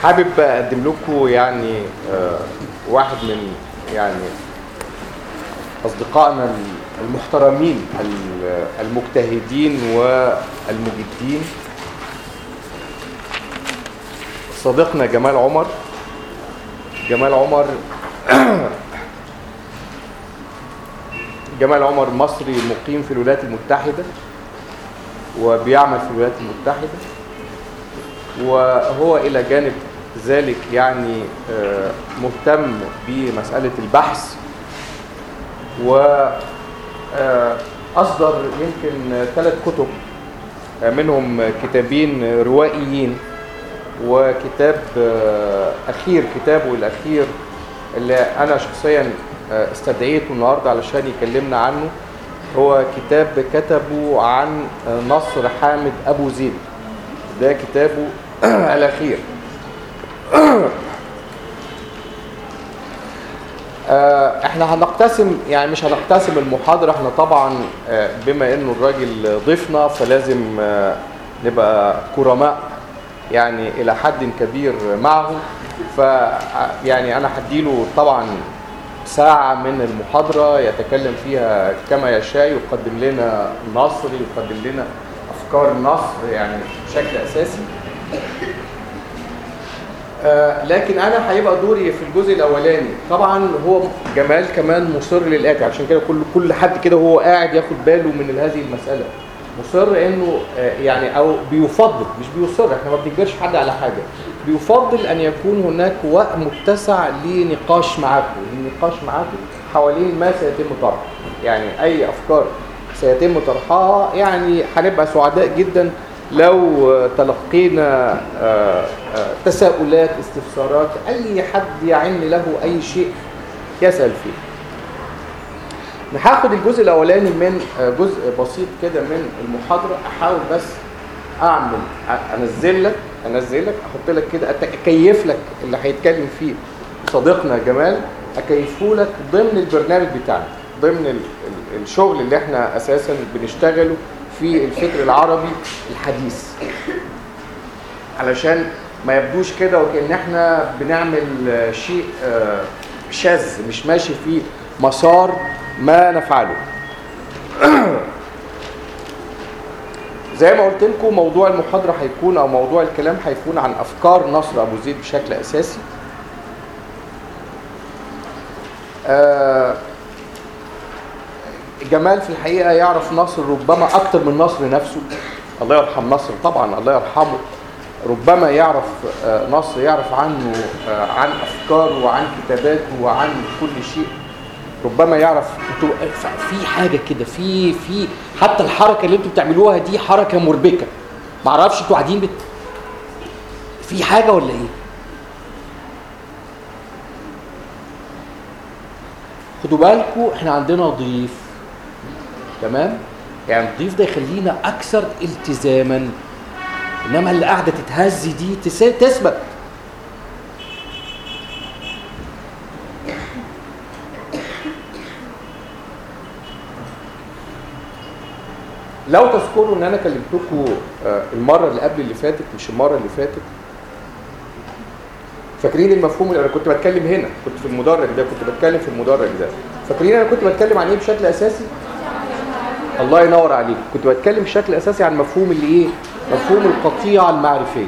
حابب اقدم لكم يعني آه، واحد من يعني اصدقائنا المحترمين ال- المجتهدين والمجدين صديقنا جمال عمر جمال عمر جمال عمر مصري مقيم في الولايات المتحدة وبيعمل في الولايات المتحدة وهو إلى جانب ذلك يعني آه، مهتم بمسألة البحث وأصدر يمكن ثلاث كتب آه، منهم كتابين روائيين وكتاب آه، أخير كتابه الأخير اللي أنا شخصيا آه، استدعيته النهاردة علشان يكلمنا عنه هو كتاب كتبه عن آه، نصر حامد أبو زيد ده كتابه الأخير آه، احنا هنقتسم يعني مش هنقتسم المحاضرة احنا طبعا آه، بما انه الراجل ضيفنا فلازم آه، نبقى كرماء يعني الى حد كبير معه ف يعني انا هديله طبعا ساعة من المحاضرة يتكلم فيها كما يشاء يقدم لنا نصر يقدم لنا افكار نصر يعني بشكل اساسي آه، لكن انا هيبقى دوري في الجزء الاولاني طبعا هو جمال كمان مصر للاتي عشان كده كل كل حد كده وهو قاعد ياخد باله من هذه المساله مصر انه آه، يعني او بيفضل مش بيصر احنا ما بنجبرش حد على حاجه بيفضل ان يكون هناك وقت متسع لنقاش معاكم للنقاش معاكم حوالين ما سيتم طرحه يعني اي افكار سيتم طرحها يعني هنبقى سعداء جدا لو تلقينا آه، آه، تساؤلات استفسارات اي حد يعن له اي شيء يسال فيه هاخد الجزء الاولاني من آه، جزء بسيط كده من المحاضره احاول بس اعمل أ- انزل لك انزل لك احط لك كده أت- اكيف لك اللي هيتكلم فيه صديقنا جمال اكيفه لك ضمن البرنامج بتاعنا ضمن ال- ال- الشغل اللي احنا اساسا بنشتغله في الفكر العربي الحديث علشان ما يبدوش كده وكأن احنا بنعمل آه، شيء آه، شاذ مش ماشي في مسار ما نفعله زي ما قلت لكم موضوع المحاضرة هيكون أو موضوع الكلام هيكون عن أفكار نصر أبو زيد بشكل أساسي آه، جمال في الحقيقة يعرف نصر ربما أكتر من نصر نفسه الله يرحم نصر طبعا الله يرحمه ربما يعرف آه، نصر يعرف عنه آه، عن أفكاره وعن كتاباته وعن كل شيء ربما يعرف انتوا في حاجة كده في في حتى الحركة اللي انتوا بتعملوها دي حركة مربكة معرفش انتوا قاعدين بت... في حاجة ولا ايه؟ خدوا بالكم احنا عندنا ضيف تمام يعني الضيف ده يخلينا اكثر التزاما انما اللي قاعده تتهز دي تس- تثبت لو تذكروا ان انا كلمتكم آه، المره اللي قبل اللي فاتت مش المره اللي فاتت فاكرين المفهوم اللي انا كنت بتكلم هنا كنت في المدرج ده كنت بتكلم في المدرج ده فاكرين انا كنت بتكلم عن ايه بشكل اساسي الله ينور عليك كنت بتكلم بشكل اساسي عن مفهوم اللي ايه مفهوم القطيعه المعرفيه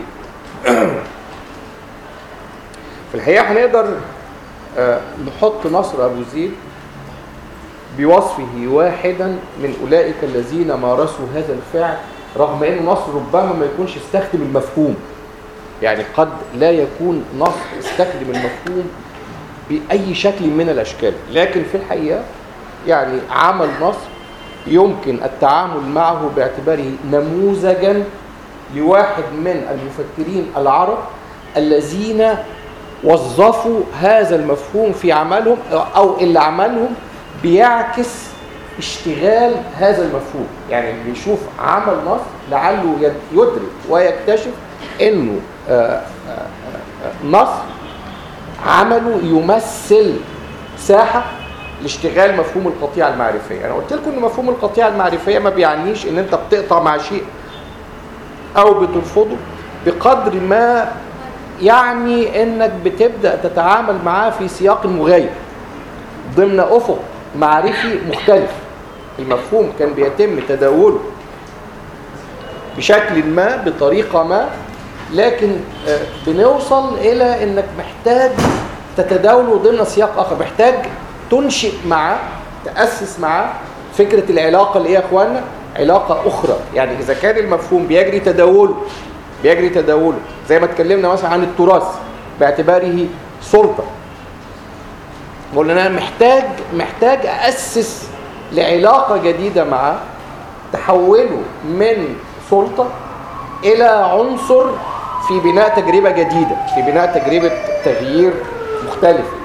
في الحقيقه هنقدر آه، نحط نصر ابو زيد بوصفه واحدا من اولئك الذين مارسوا هذا الفعل رغم ان نصر ربما ما يكونش استخدم المفهوم يعني قد لا يكون نص استخدم المفهوم بأي شكل من الأشكال لكن في الحقيقة يعني عمل نص يمكن التعامل معه باعتباره نموذجا لواحد من المفكرين العرب الذين وظفوا هذا المفهوم في عملهم أو اللي عملهم بيعكس اشتغال هذا المفهوم يعني اللي يشوف عمل نص لعله يد- يدرك ويكتشف انه آه، آه، آه، نص عمله يمثل ساحه لاشتغال مفهوم القطيعه المعرفيه انا قلت لكم ان مفهوم القطيعه المعرفيه ما بيعنيش ان انت بتقطع مع شيء او بترفضه بقدر ما يعني انك بتبدا تتعامل معاه في سياق مغاير ضمن افق معرفي مختلف المفهوم كان بيتم تداوله بشكل ما بطريقه ما لكن آه، بنوصل الى انك محتاج تتداوله ضمن سياق اخر محتاج تنشئ معاه تاسس معاه فكره العلاقه اللي هي يا اخوانا علاقه اخرى يعني اذا كان المفهوم بيجري تداوله بيجري تداوله زي ما اتكلمنا مثلا عن التراث باعتباره سلطه قلنا انا محتاج محتاج اسس لعلاقه جديده معاه تحوله من سلطه الى عنصر في بناء تجربه جديده في بناء تجربه تغيير مختلفه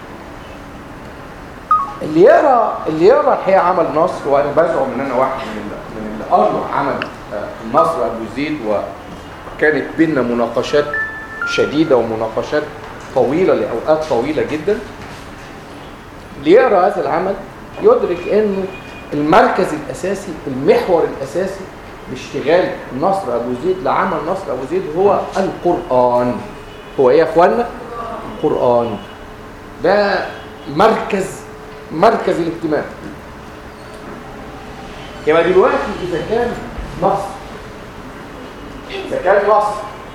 اللي يقرا اللي يقرا الحقيقه عمل نصر وانا بزعم ان انا واحد من اللي من اللي قروا عمل آه، النصر ابو زيد وكانت بينا مناقشات شديده ومناقشات طويله لاوقات طويله جدا اللي يقرا هذا العمل يدرك انه المركز الاساسي المحور الاساسي لاشتغال نصر ابو زيد لعمل نصر ابو زيد هو القران هو ايه يا اخوانا القران ده مركز مركز الاهتمام يبقى دلوقتي اذا كان نصر اذا كان نصر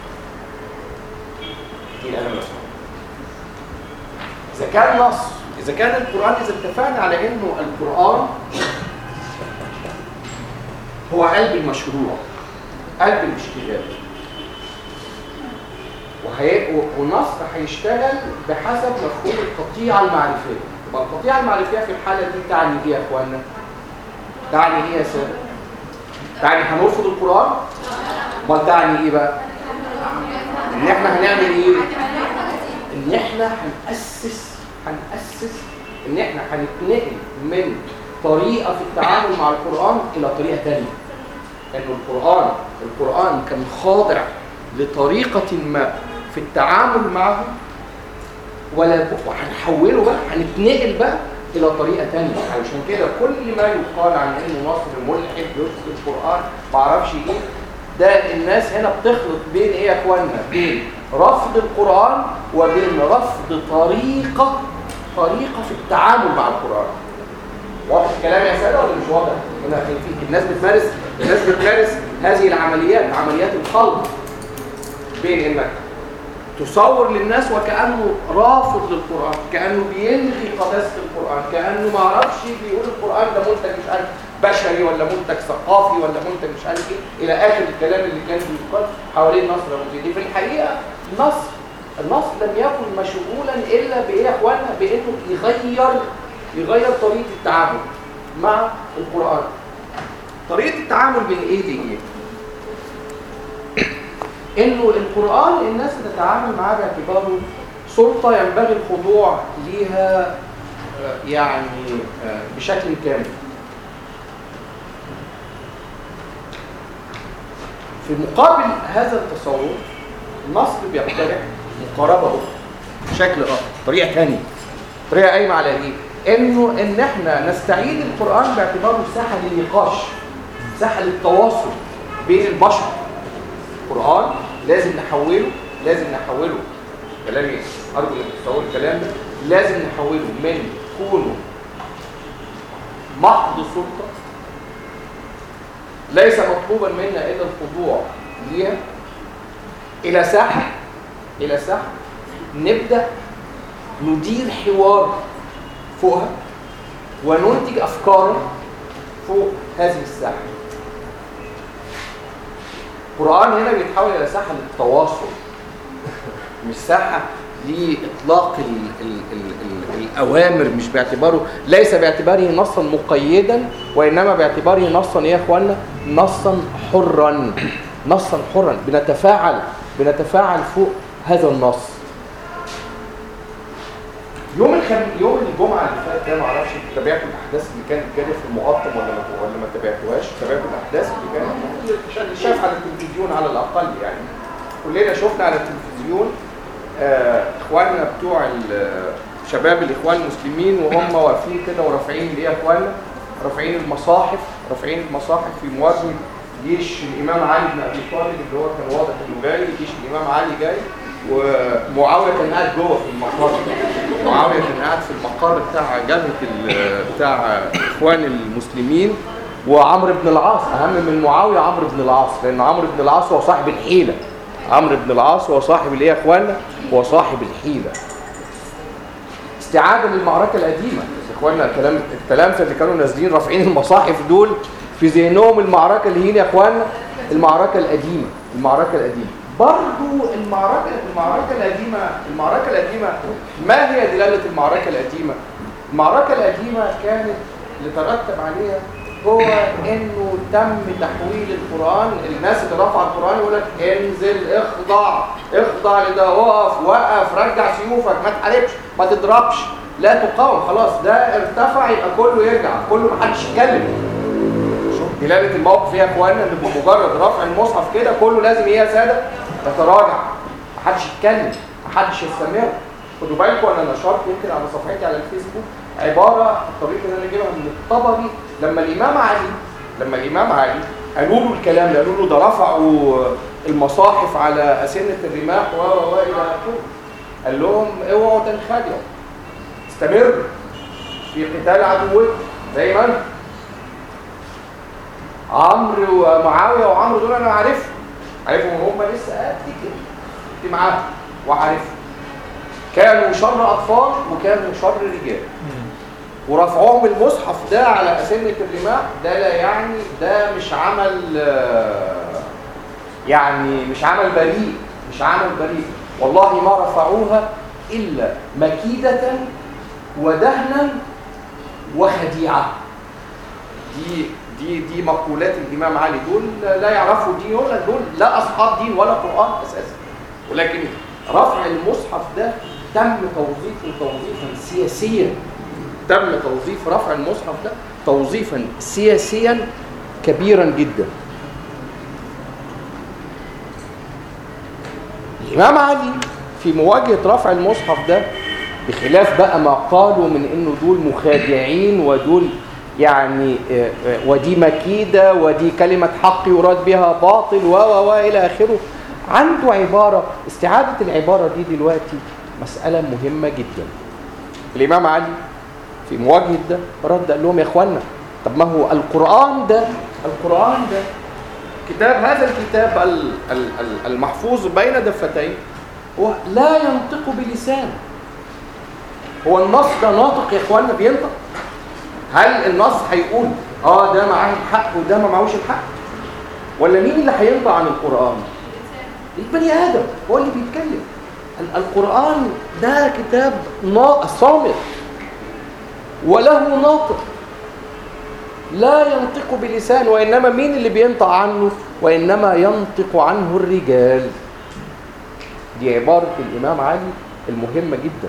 ايه انا مسؤول اذا كان نصر اذا كان القران اذا اتفقنا على انه القران هو قلب المشروع قلب الاشتغال وهي... والنصر هيشتغل بحسب مفهوم القطيعه المعرفيه يبقى القطيعه المعرفيه في الحاله دي تعني ايه يا اخوانا تعني ايه يا ساده تعني هنرفض القران امال تعني ايه بقى ان احنا هنعمل ايه ان احنا هنأسس هنأسس ان احنا هنتنقل من طريقة في التعامل مع القرآن إلى طريقة تانية لأنه القرآن القرآن كان خاضع لطريقة ما في التعامل معه ولا وهنحوله بقى هنتنقل بقى إلى طريقة تانية علشان كده كل ما يقال عن إنه نصر ملحد يدخل القرآن معرفش إيه ده الناس هنا بتخلط بين إيه يا إخوانا بين رفض القرآن وبين رفض طريقة طريقة في التعامل مع القرآن واضح الكلام يا ساده ولا مش واضح؟ هنا في في- الناس بتمارس الناس بتمارس هذه العمليات عمليات الخلط بين انك تصور للناس وكانه رافض للقران كانه بيلغي قداسه القران كانه ما اعرفش بيقول القران ده منتج مش عارف بشري ولا منتج ثقافي ولا منتج مش عارف ايه الى اخر الكلام اللي كان بيقال حوالين نصر ابو زيد في الحقيقه نصر النصر لم يكن مشغولا الا بايه يا اخوانا بانه يغير يغير طريقه التعامل مع القران طريقه التعامل بين ايه دي ايه انه القران الناس بتتعامل معاه باعتباره سلطه ينبغي الخضوع ليها آه، يعني آه، بشكل كامل في مقابل هذا التصور مصر بيقترح مقاربه اخرى بشكل اخر طريقه ثانيه طريقه قايمه على ايه انه ان احنا نستعيد القران باعتباره ساحه للنقاش ساحه للتواصل بين البشر القران لازم نحوله لازم نحوله كلامي ارجو انك تتصور الكلام ده لازم نحوله من كونه محض سلطه ليس مطلوبا منا الا الخضوع ليها الى ساحه الى ساحه نبدا ندير حوار فوقها وننتج افكارا فوق هذه الساحه القران هنا بيتحول الى ساحه للتواصل مش ساحه لاطلاق ال ال ال ال الاوامر مش باعتباره ليس باعتباره نصا مقيدا وانما باعتباره نصا يا اخوانا نصا حرا نصا حرا بنتفاعل بنتفاعل فوق هذا النص يوم الخم... يوم الجمعه اللي فات ده ما اعرفش انتوا تابعتوا الاحداث اللي كانت جاريه في المقطم ولا ما ولا ما تابعتوهاش تابعتوا الاحداث اللي كانت اللي شاف على التلفزيون على الاقل يعني كلنا شفنا على التلفزيون آه اخواننا بتوع ال- شباب الاخوان المسلمين وهم واقفين كده ورافعين ايه يا اخوانا رافعين المصاحف رافعين المصاحف في مواجهه جيش الامام علي بن ابي طالب اللي هو كان واضح انه جاي جيش الامام علي جاي ومعاويه كان قاعد جوه في المقر معاويه كان قاعد في المقر بتاع جبهه ال- بتاع اخوان المسلمين وعمرو بن العاص اهم من معاويه عمرو بن العاص لان عمرو بن العاص هو صاحب الحيله عمرو بن العاص هو صاحب الايه يا اخوانا هو صاحب الحيله استعاده للمعركه القديمه يا اخوانا الكلام التلامذه اللي كانوا نازلين رافعين المصاحف دول في ذهنهم المعركه اللي هي يا اخوانا المعركه القديمه المعركه القديمه برضو المعركه المعركه القديمه المعركه القديمه ما هي دلاله المعركه القديمه المعركه القديمه كانت اللي ترتب عليها هو انه تم تحويل القران الناس اللي رفع القران يقول لك انزل اخضع اخضع لده وقف وقف رجع سيوفك ما تحاربش ما تضربش لا تقاوم خلاص ده ارتفع يبقى كله يرجع كله ما حدش يتكلم شوف دلاله الموقف ايه يا اخوانا ان بمجرد رفع المصحف كده كله لازم ايه يا ساده يتراجع ما حدش يتكلم ما حدش يستمر خدوا بالكم انا نشرت يمكن على صفحتي على الفيسبوك عباره الطريقه اللي انا جايبها من الطبري لما الامام علي لما الامام علي قالوا له الكلام ده قالوا له ده رفعوا المصاحف على اسنه الرماح و و و الى اخره قال لهم اوعوا تنخدعوا استمر في قتال عدوكم زي ما انت عمرو ومعاويه وعمرو دول انا عارفهم عارفهم هم لسه قد كده كنت معاهم وعارفهم كانوا شر اطفال وكانوا شر رجال ورفعهم المصحف ده على أسنة الرماح ده لا يعني ده مش عمل آه، يعني مش عمل بريء مش عمل بريء والله ما رفعوها إلا مكيدة ودهنا وخديعة دي دي دي مقولات الإمام علي دول لا يعرفوا دين ولا دول لا أصحاب دين ولا قرآن أساسا ولكن رفع المصحف ده تم توظيفه توظيفا سياسيا تم توظيف رفع المصحف ده توظيفا سياسيا كبيرا جدا الإمام علي في مواجهة رفع المصحف ده بخلاف بقى ما قالوا من انه دول مخادعين ودول يعني آه، آه، ودي مكيدة ودي كلمة حق يراد بها باطل و و و إلى آخره عنده عبارة استعادة العبارة دي دلوقتي مسألة مهمة جدا الإمام علي في مواجهة ده رد قال لهم يا إخوانا طب ما هو القرآن ده القرآن ده كتاب هذا الكتاب ال- ال- ال- المحفوظ بين دفتين هو لا ينطق بلسان هو النص ده ناطق يا اخوانا بينطق هل النص هيقول اه ده معاه الحق وده ما معهوش الحق ولا مين اللي هينطق عن القرآن البني آدم هو اللي بيتكلم ال- القرآن ده كتاب نا- صامت وله ناطق لا ينطق بلسان وإنما مين اللي بينطق عنه وإنما ينطق عنه الرجال دي عبارة الإمام علي المهمة جدا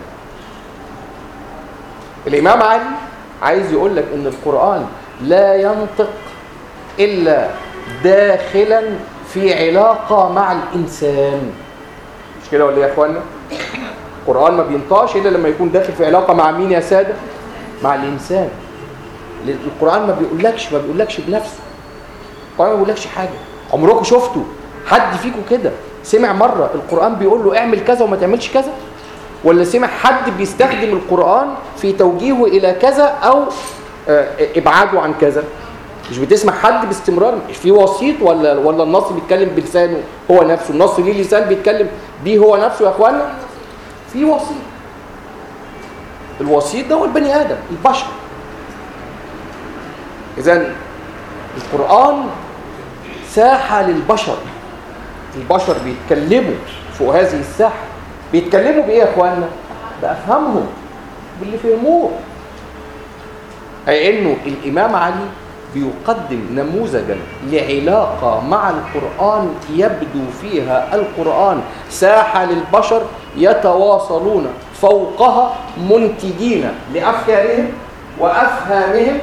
الإمام علي عايز يقول لك إن القرآن لا ينطق إلا داخلا في علاقة مع الإنسان مش كده ولا إيه يا إخوانا؟ القرآن ما بينطقش إلا لما يكون داخل في علاقة مع مين يا سادة؟ مع الإنسان لأن القرآن ما بيقولكش ما بيقولكش بنفسه القرآن ما بيقولكش حاجة عمركم شفتوا حد فيكم كده سمع مرة القرآن بيقول له اعمل كذا وما تعملش كذا ولا سمع حد بيستخدم القرآن في توجيهه إلى كذا أو آه، إبعاده عن كذا مش بتسمع حد باستمرار مش في وسيط ولا ولا النص بيتكلم بلسانه هو نفسه النص ليه لسان بيتكلم بيه هو نفسه يا اخوانا في وسيط الوسيط ده هو البني ادم البشر اذا القران ساحه للبشر البشر بيتكلموا فوق هذه الساحه بيتكلموا بايه يا اخوانا بافهامهم باللي فهموه اي انه الامام علي بيقدم نموذجا لعلاقة مع القرآن يبدو فيها القرآن ساحة للبشر يتواصلون فوقها منتجين لأفكارهم وأفهامهم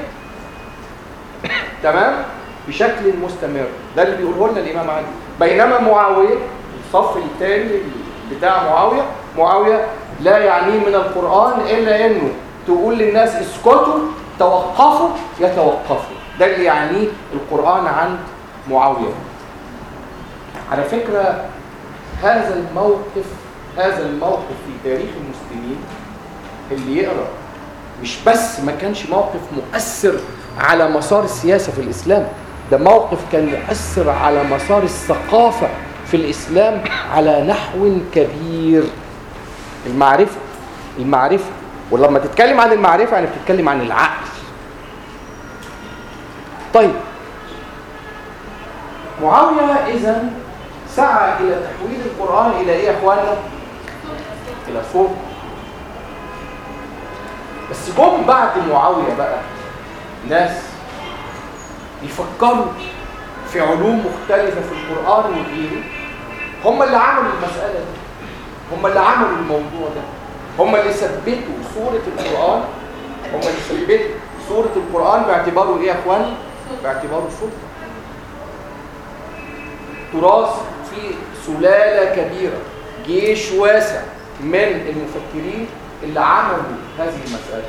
تمام بشكل مستمر ده اللي بيقوله لنا الإمام علي بينما معاوية الصف الثاني بتاع معاوية معاوية لا يعنيه من القرآن إلا إنه تقول للناس اسكتوا توقفوا يتوقفوا ده اللي يعنيه القرآن عند معاوية على فكرة هذا الموقف هذا الموقف في تاريخ المسلمين اللي يقرأ مش بس ما كانش موقف مؤثر على مسار السياسة في الإسلام ده موقف كان يؤثر على مسار الثقافة في الإسلام على نحو كبير المعرفة المعرفة ولما تتكلم عن المعرفة يعني بتتكلم عن العقل طيب معاوية إذا سعى إلى تحويل القرآن إلى إيه يا أخوانا؟ إلى صوت بس جم بعد معاوية بقى ناس يفكروا في علوم مختلفة في القرآن وغيره هم اللي عملوا المسألة دي هم اللي عملوا الموضوع ده هم اللي ثبتوا سورة القرآن هم اللي ثبتوا سورة القرآن باعتباره ايه يا اخوان؟ باعتباره سلطة تراث في سلالة كبيرة جيش واسع من المفكرين اللي عملوا هذه المسألة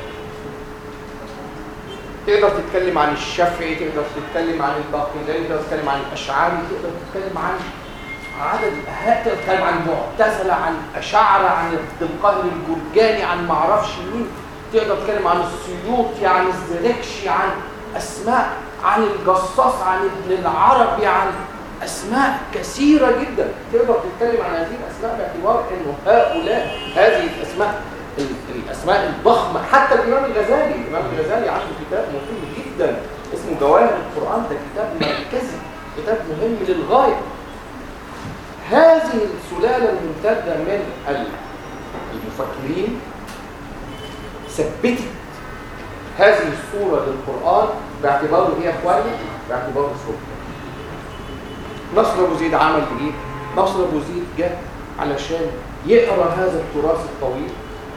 تقدر تتكلم عن الشافعي تقدر تتكلم عن الباقلاني تقدر تتكلم عن الأشعري تقدر تتكلم عن عدد تقدر تتكلم عن المعتزلة عن أشاعرة عن عبد القاهر الجرجاني عن معرفش مين تقدر تتكلم عن السيوطي عن الزركشي عن أسماء عن الجصاص عن ابن العربي عن أسماء كثيرة جدا تقدر تتكلم عن هذه الأسماء باعتبار أنه هؤلاء هذه الأسماء الأسماء الضخمة حتى الإمام الغزالي الإمام الغزالي عنده كتاب مهم جدا اسمه جواهر القرآن ده كتاب مركزي كتاب مهم للغاية هذه السلالة الممتدة من المفكرين ثبتت هذه الصورة للقرآن باعتباره ايه يا اخواني؟ باعتباره سلطة نصر ابو زيد عمل ايه؟ نصر ابو زيد جاء علشان يقرا هذا التراث الطويل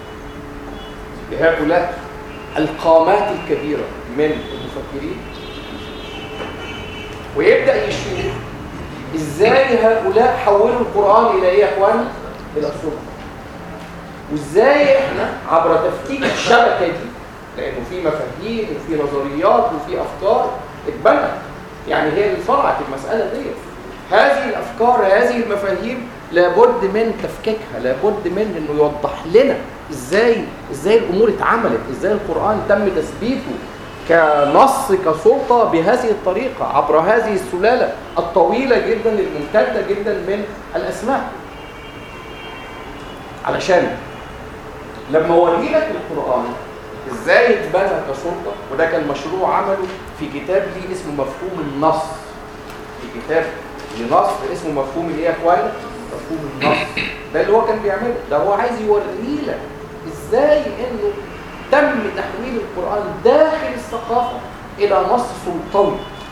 لهؤلاء القامات الكبيرة من المفكرين ويبدأ يشوف ازاي هؤلاء حولوا القرآن الى ايه يا اخواني؟ الى السلطة وازاي احنا عبر تفكيك الشبكة دي لانه في مفاهيم وفي نظريات وفي افكار اتبنت يعني هي اللي صنعت المسألة دي هذه الافكار هذه المفاهيم لابد من تفكيكها لابد من انه يوضح لنا ازاي ازاي الامور اتعملت ازاي القرآن تم تثبيته كنص كسلطة بهذه الطريقة عبر هذه السلالة الطويلة جدا الممتدة جدا من الأسماء علشان لما اوري لك القرآن ازاي اتبنى كسلطة وده كان مشروع عمله في كتاب ليه اسمه مفهوم النص في كتاب لنص اسمه مفهوم الايه يا اخوانا مفهوم النص ده اللي هو كان بيعمله ده هو عايز يوري لك ازاي انه تم تحويل القرآن داخل الثقافة إلى نص سلطوي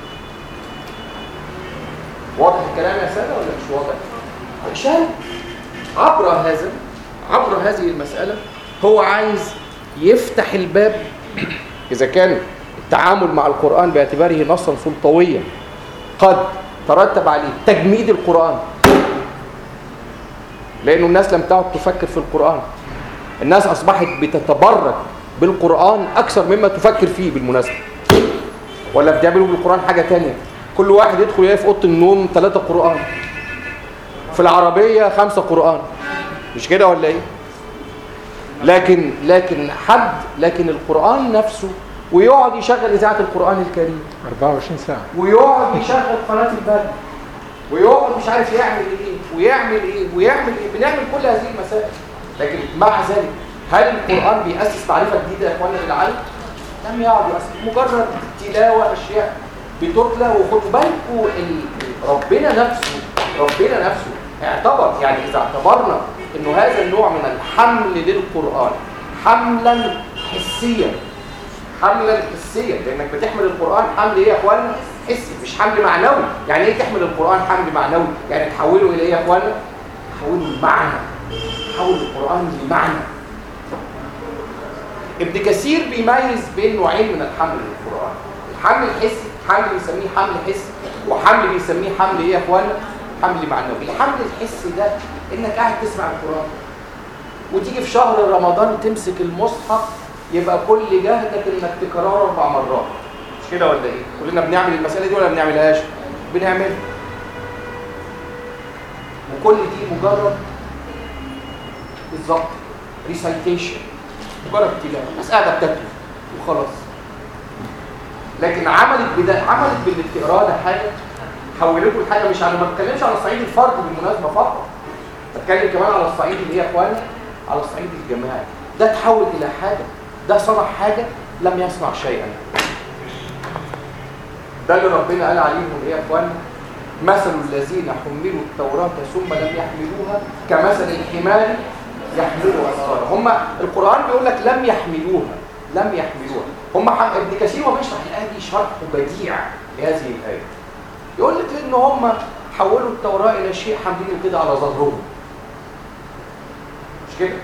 واضح الكلام يا سادة ولا مش واضح؟ علشان عبر هذا عبر هذه المسألة هو عايز يفتح الباب إذا كان التعامل مع القرآن باعتباره نصا سلطويا قد ترتب عليه تجميد القرآن لأنه الناس لم تعد تفكر في القرآن الناس أصبحت بتتبرك بالقرآن أكثر مما تفكر فيه بالمناسبة ولا بتعملوا بالقرآن حاجة تانية كل واحد يدخل يلاقي في أوضة النوم ثلاثة قرآن في العربية خمسة قرآن مش كده ولا إيه لكن لكن حد لكن القرآن نفسه ويقعد يشغل إذاعة القرآن الكريم 24 ساعة ويقعد يشغل قناة البدر ويقعد مش عارف يعمل ايه ويعمل ايه ويعمل ايه بنعمل كل هذه المسائل لكن مع ذلك هل القرآن بيأسس معرفة جديدة يا اخوانا للعالم؟ لم يعد يأسس مجرد تلاوة أشياء بتتلى وخدوا بالكم ربنا نفسه ربنا نفسه اعتبر يعني إذا اعتبرنا إنه هذا النوع من الحمل للقرآن حملا حسيا حملا حسيا لأنك بتحمل القرآن حمل إيه يا اخوانا؟ حسي مش حمل معنوي يعني إيه تحمل القرآن حمل معنوي؟ يعني تحوله إلى إيه يا اخوانا؟ تحوله لمعنى تحول القرآن لمعنى ابن كثير بيميز بين نوعين من الحمل للقرآن الحمل الحسي حمل بيسميه حمل حسي وحمل بيسميه حمل ايه يا اخوانا حمل معنوي الحمل الحسي ده انك قاعد تسمع القرآن وتيجي في شهر رمضان تمسك المصحف يبقى كل جهدك انك تكرره اربع مرات مش كده ولا ايه كلنا بنعمل المسألة دي ولا بنعملهاش بنعملها وكل دي مجرد بالظبط ريسايتيشن مجرد تلاوه الناس قاعده بتاكل وخلاص لكن عملت بدا عملت باللي بتقراه ده حاجه حولته لحاجه مش انا ما بتكلمش على الصعيد الفردي بالمناسبه فقط بتكلم كمان على الصعيد اللي هي اخواني على الصعيد الجماعي ده تحول الى حاجه ده صنع حاجه لم يصنع شيئا ده اللي ربنا قال عليهم ايه يا اخواني مثل الذين حملوا التوراة ثم لم يحملوها كمثل الحمار يحملوا أسفارا هم القرآن بيقول لك لم يحملوها لم يحملوها هم ابن كثير وهو بيشرح الآية دي شرح بديع لهذه الآية يقول لك إن هم حولوا التوراة إلى شيء حاملينه كده على ظهرهم مش كده؟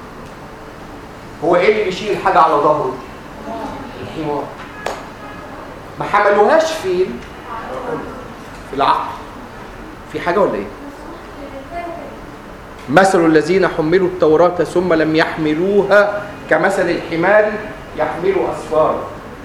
هو إيه اللي بيشيل الحاجة على ظهره؟ الحمار ما حملوهاش فين؟ في العقل في حاجة ولا ايه مثل الذين حملوا التوراة ثم لم يحملوها كمثل الحمار يحمل أسفارا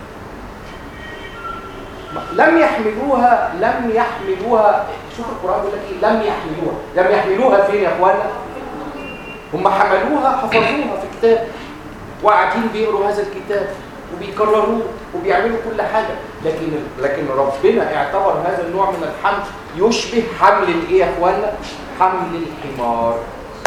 لم يحملوها لم يحملوها شوف القرآن بيقول لك ايه لم يحملوها لم يحملوها فين يا اخوانا هم حملوها حفظوها في كتاب وقاعدين بيقروا هذا الكتاب وبيكرروه وبيعملوا كل حاجة لكن لكن ربنا اعتبر هذا النوع من الحمل يشبه حمل الايه يا اخوانا حمل الحمار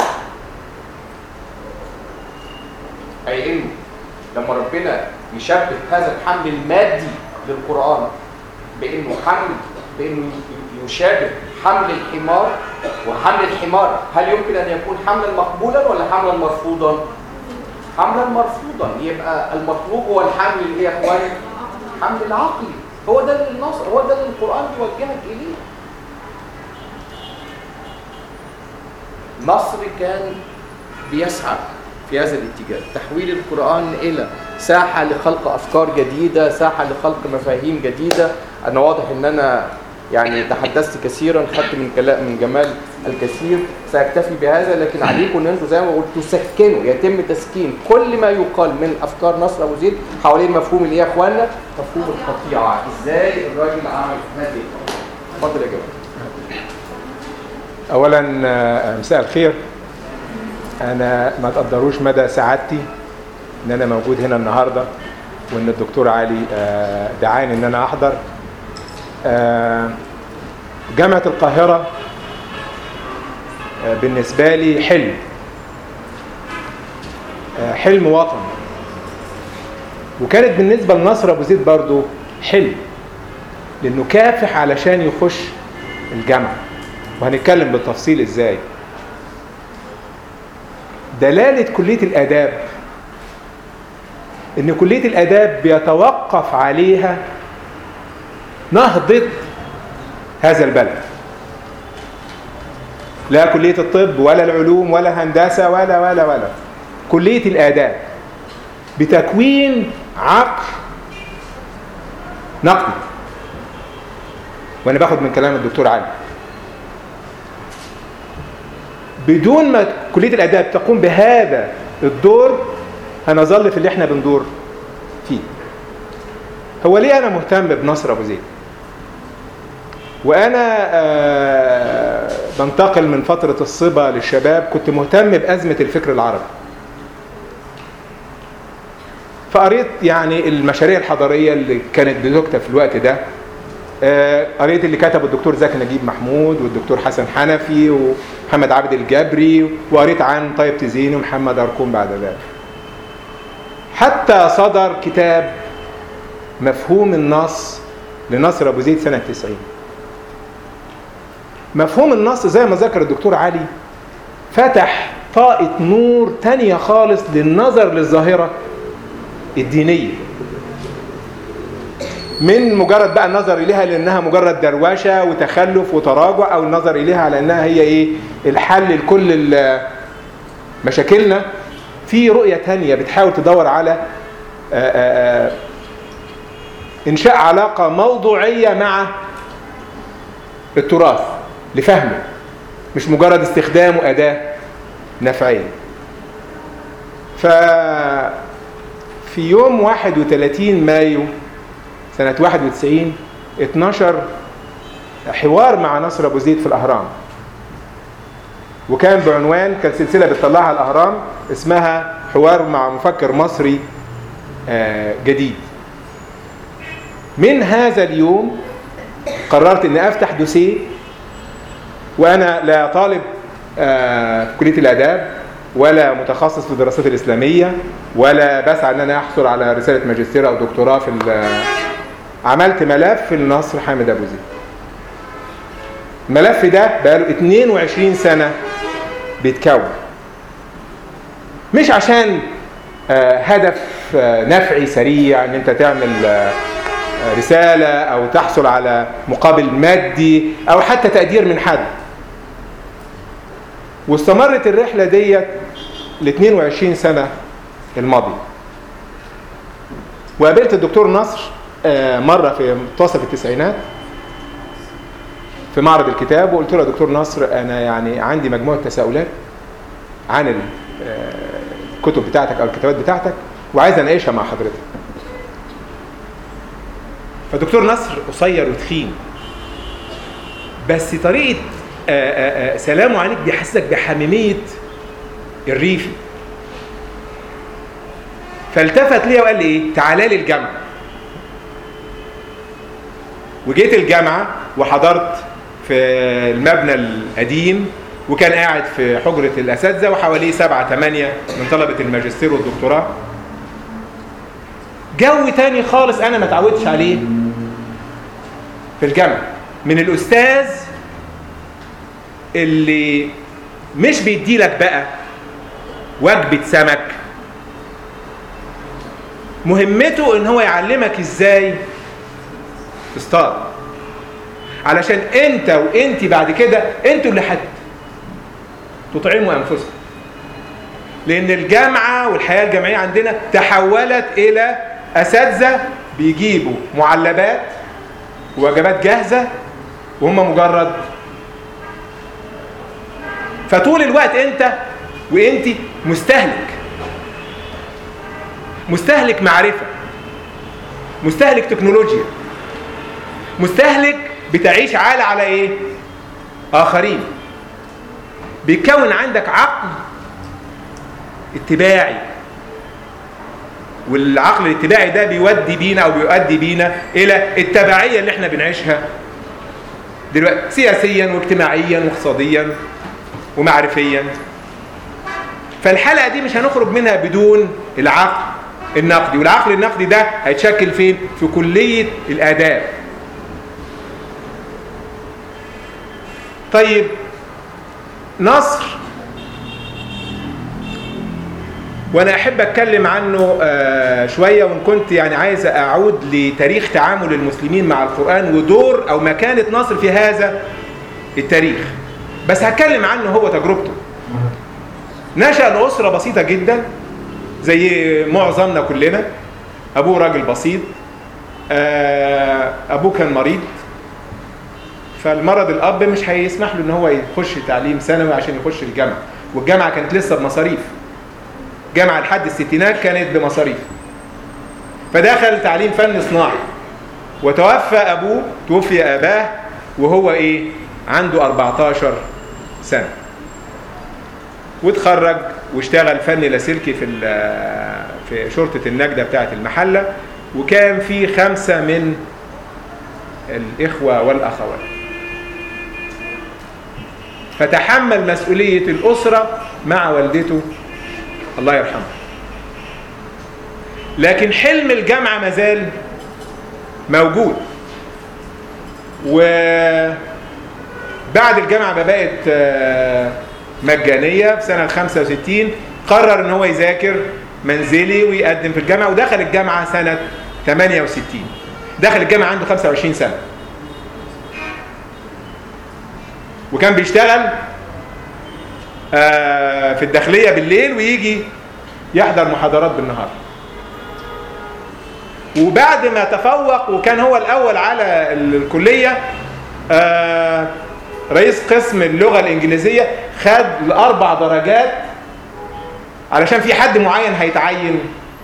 اي انه لما ربنا يشبه هذا الحمل المادي للقرآن بانه حمل بانه يشابه حمل الحمار وحمل الحمار هل يمكن ان يكون حملا مقبولا ولا حملا مرفوضا حملا مرفوضا يبقى المطلوب هو الحمل اللي هي اخواني حمل العقلي هو ده اللي النصر هو ده اللي القرآن بيوجهك إليه مصر كان بيسعى في هذا الاتجاه تحويل القرآن إلى ساحة لخلق أفكار جديدة ساحة لخلق مفاهيم جديدة أنا واضح أن أنا يعني تحدثت كثيرا خدت من كلام من جمال الكثير سأكتفي بهذا لكن عليكم ان انتم زي ما قلت تسكنوا يتم تسكين كل ما يقال من افكار نصر ابو زيد حوالين مفهوم الايه يا اخوانا مفهوم القطيعه ازاي الراجل عمل هذه اتفضل يا جماعه اولا مساء الخير انا ما تقدروش مدى سعادتي ان انا موجود هنا النهارده وان الدكتور علي دعاني ان انا احضر جامعة القاهرة بالنسبة لي حلم حلم وطن وكانت بالنسبة لنصر أبو زيد برضو حلم لأنه كافح علشان يخش الجامعة وهنتكلم بالتفصيل إزاي دلالة كلية الآداب إن كلية الآداب بيتوقف عليها نهضة هذا البلد لا كلية الطب ولا العلوم ولا هندسة ولا ولا ولا كلية الآداب بتكوين عقل نقدي وأنا باخد من كلام الدكتور علي بدون ما كلية الآداب تقوم بهذا الدور هنظل في اللي احنا بندور فيه هو ليه أنا مهتم بنصر أبو زيد وأنا آه بنتقل من فترة الصبا للشباب كنت مهتم بأزمة الفكر العربي فقريت يعني المشاريع الحضارية اللي كانت بتكتب في الوقت ده آه قريت اللي كتبه الدكتور زكي نجيب محمود والدكتور حسن حنفي ومحمد عبد الجبري وقريت عن طيب تزين ومحمد أركون بعد ذلك حتى صدر كتاب مفهوم النص لنصر أبو زيد سنة 90 مفهوم النص زي ما ذكر الدكتور علي فتح طاقة نور تانية خالص للنظر للظاهرة الدينية من مجرد بقى النظر إليها لأنها مجرد دروشة وتخلف وتراجع أو النظر إليها على أنها هي إيه الحل لكل مشاكلنا في رؤية تانية بتحاول تدور على آآ آآ إنشاء علاقة موضوعية مع التراث لفهمه مش مجرد استخدامه أداة نفعية ف في يوم 31 مايو سنة 91 اتنشر حوار مع نصر أبو زيد في الأهرام وكان بعنوان كان سلسله بتطلعها الاهرام اسمها حوار مع مفكر مصري آه، جديد من هذا اليوم قررت ان افتح دوسيه وانا لا طالب آه، في كليه الاداب ولا متخصص في الدراسات الاسلاميه ولا بسعى ان انا احصل على رساله ماجستير او دكتوراه في ال- عملت ملف في النصر حامد ابو زيد الملف ده بقاله 22 سنه بيتكون مش عشان آه، هدف آه، نفعي سريع ان انت تعمل آه، آه، رساله او تحصل على مقابل مادي او حتى تقدير من حد واستمرت الرحله ديت ل 22 سنه الماضيه وقابلت الدكتور نصر آه، مره في منتصف التسعينات في معرض الكتاب وقلت له يا دكتور نصر انا يعني عندي مجموعه تساؤلات عن ال- آه، الكتب بتاعتك او الكتابات بتاعتك وعايز اناقشها مع حضرتك فدكتور نصر قصير وتخين بس طريقه آه، آه، آه، سلامه عليك بيحسسك بحميميه الريفي فالتفت ليا وقال لي ايه تعالى لي الجامعه وجيت الجامعه وحضرت في المبنى القديم وكان قاعد في حجرة الأساتذة وحواليه سبعة ثمانية من طلبة الماجستير والدكتوراه جو تاني خالص أنا ما اتعودتش عليه في الجامعة من الأستاذ اللي مش بيديلك بقى وجبة سمك مهمته ان هو يعلمك ازاي تصطاد علشان انت وانت بعد كده انتوا اللي حت تطعموا انفسكم لان الجامعه والحياه الجامعيه عندنا تحولت الى اساتذه بيجيبوا معلبات ووجبات جاهزه وهم مجرد فطول الوقت انت وانت مستهلك مستهلك معرفه مستهلك تكنولوجيا مستهلك بتعيش عالة على ايه اخرين بيتكون عندك عقل اتباعي والعقل الاتباعي ده بيودي بينا او بيؤدي بينا الى التبعيه اللي احنا بنعيشها دلوقتي سياسيا واجتماعيا واقتصاديا ومعرفيا فالحلقه دي مش هنخرج منها بدون العقل النقدي والعقل النقدي ده هيتشكل فين في كليه الاداب طيب نصر وانا احب اتكلم عنه آه شويه وان كنت يعني عايز اعود لتاريخ تعامل المسلمين مع القران ودور او مكانه نصر في هذا التاريخ بس هتكلم عنه هو تجربته نشأ لأسرة بسيطة جدا زي معظمنا كلنا أبوه راجل بسيط آه أبوه كان مريض فالمرض الأب مش هيسمح له إن هو يخش تعليم ثانوي عشان يخش الجامعة والجامعة كانت لسه بمصاريف جامعة لحد الستينات كانت بمصاريف فدخل تعليم فني صناعي وتوفى أبوه توفي أباه وهو إيه عنده 14 سنة واتخرج واشتغل فني لاسلكي في في شرطة النجدة بتاعة المحلة وكان في خمسة من الإخوة والأخوات فتحمل مسؤولية الأسرة مع والدته الله يرحمه لكن حلم الجامعة مازال موجود وبعد الجامعة ما بقت مجانية في سنة 65 قرر ان هو يذاكر منزلي ويقدم في الجامعة ودخل الجامعة سنة 68 دخل الجامعة عنده 25 سنة وكان بيشتغل في الداخلية بالليل ويجي يحضر محاضرات بالنهار وبعد ما تفوق وكان هو الأول على الكلية رئيس قسم اللغة الإنجليزية خد الأربع درجات علشان في حد معين هيتعين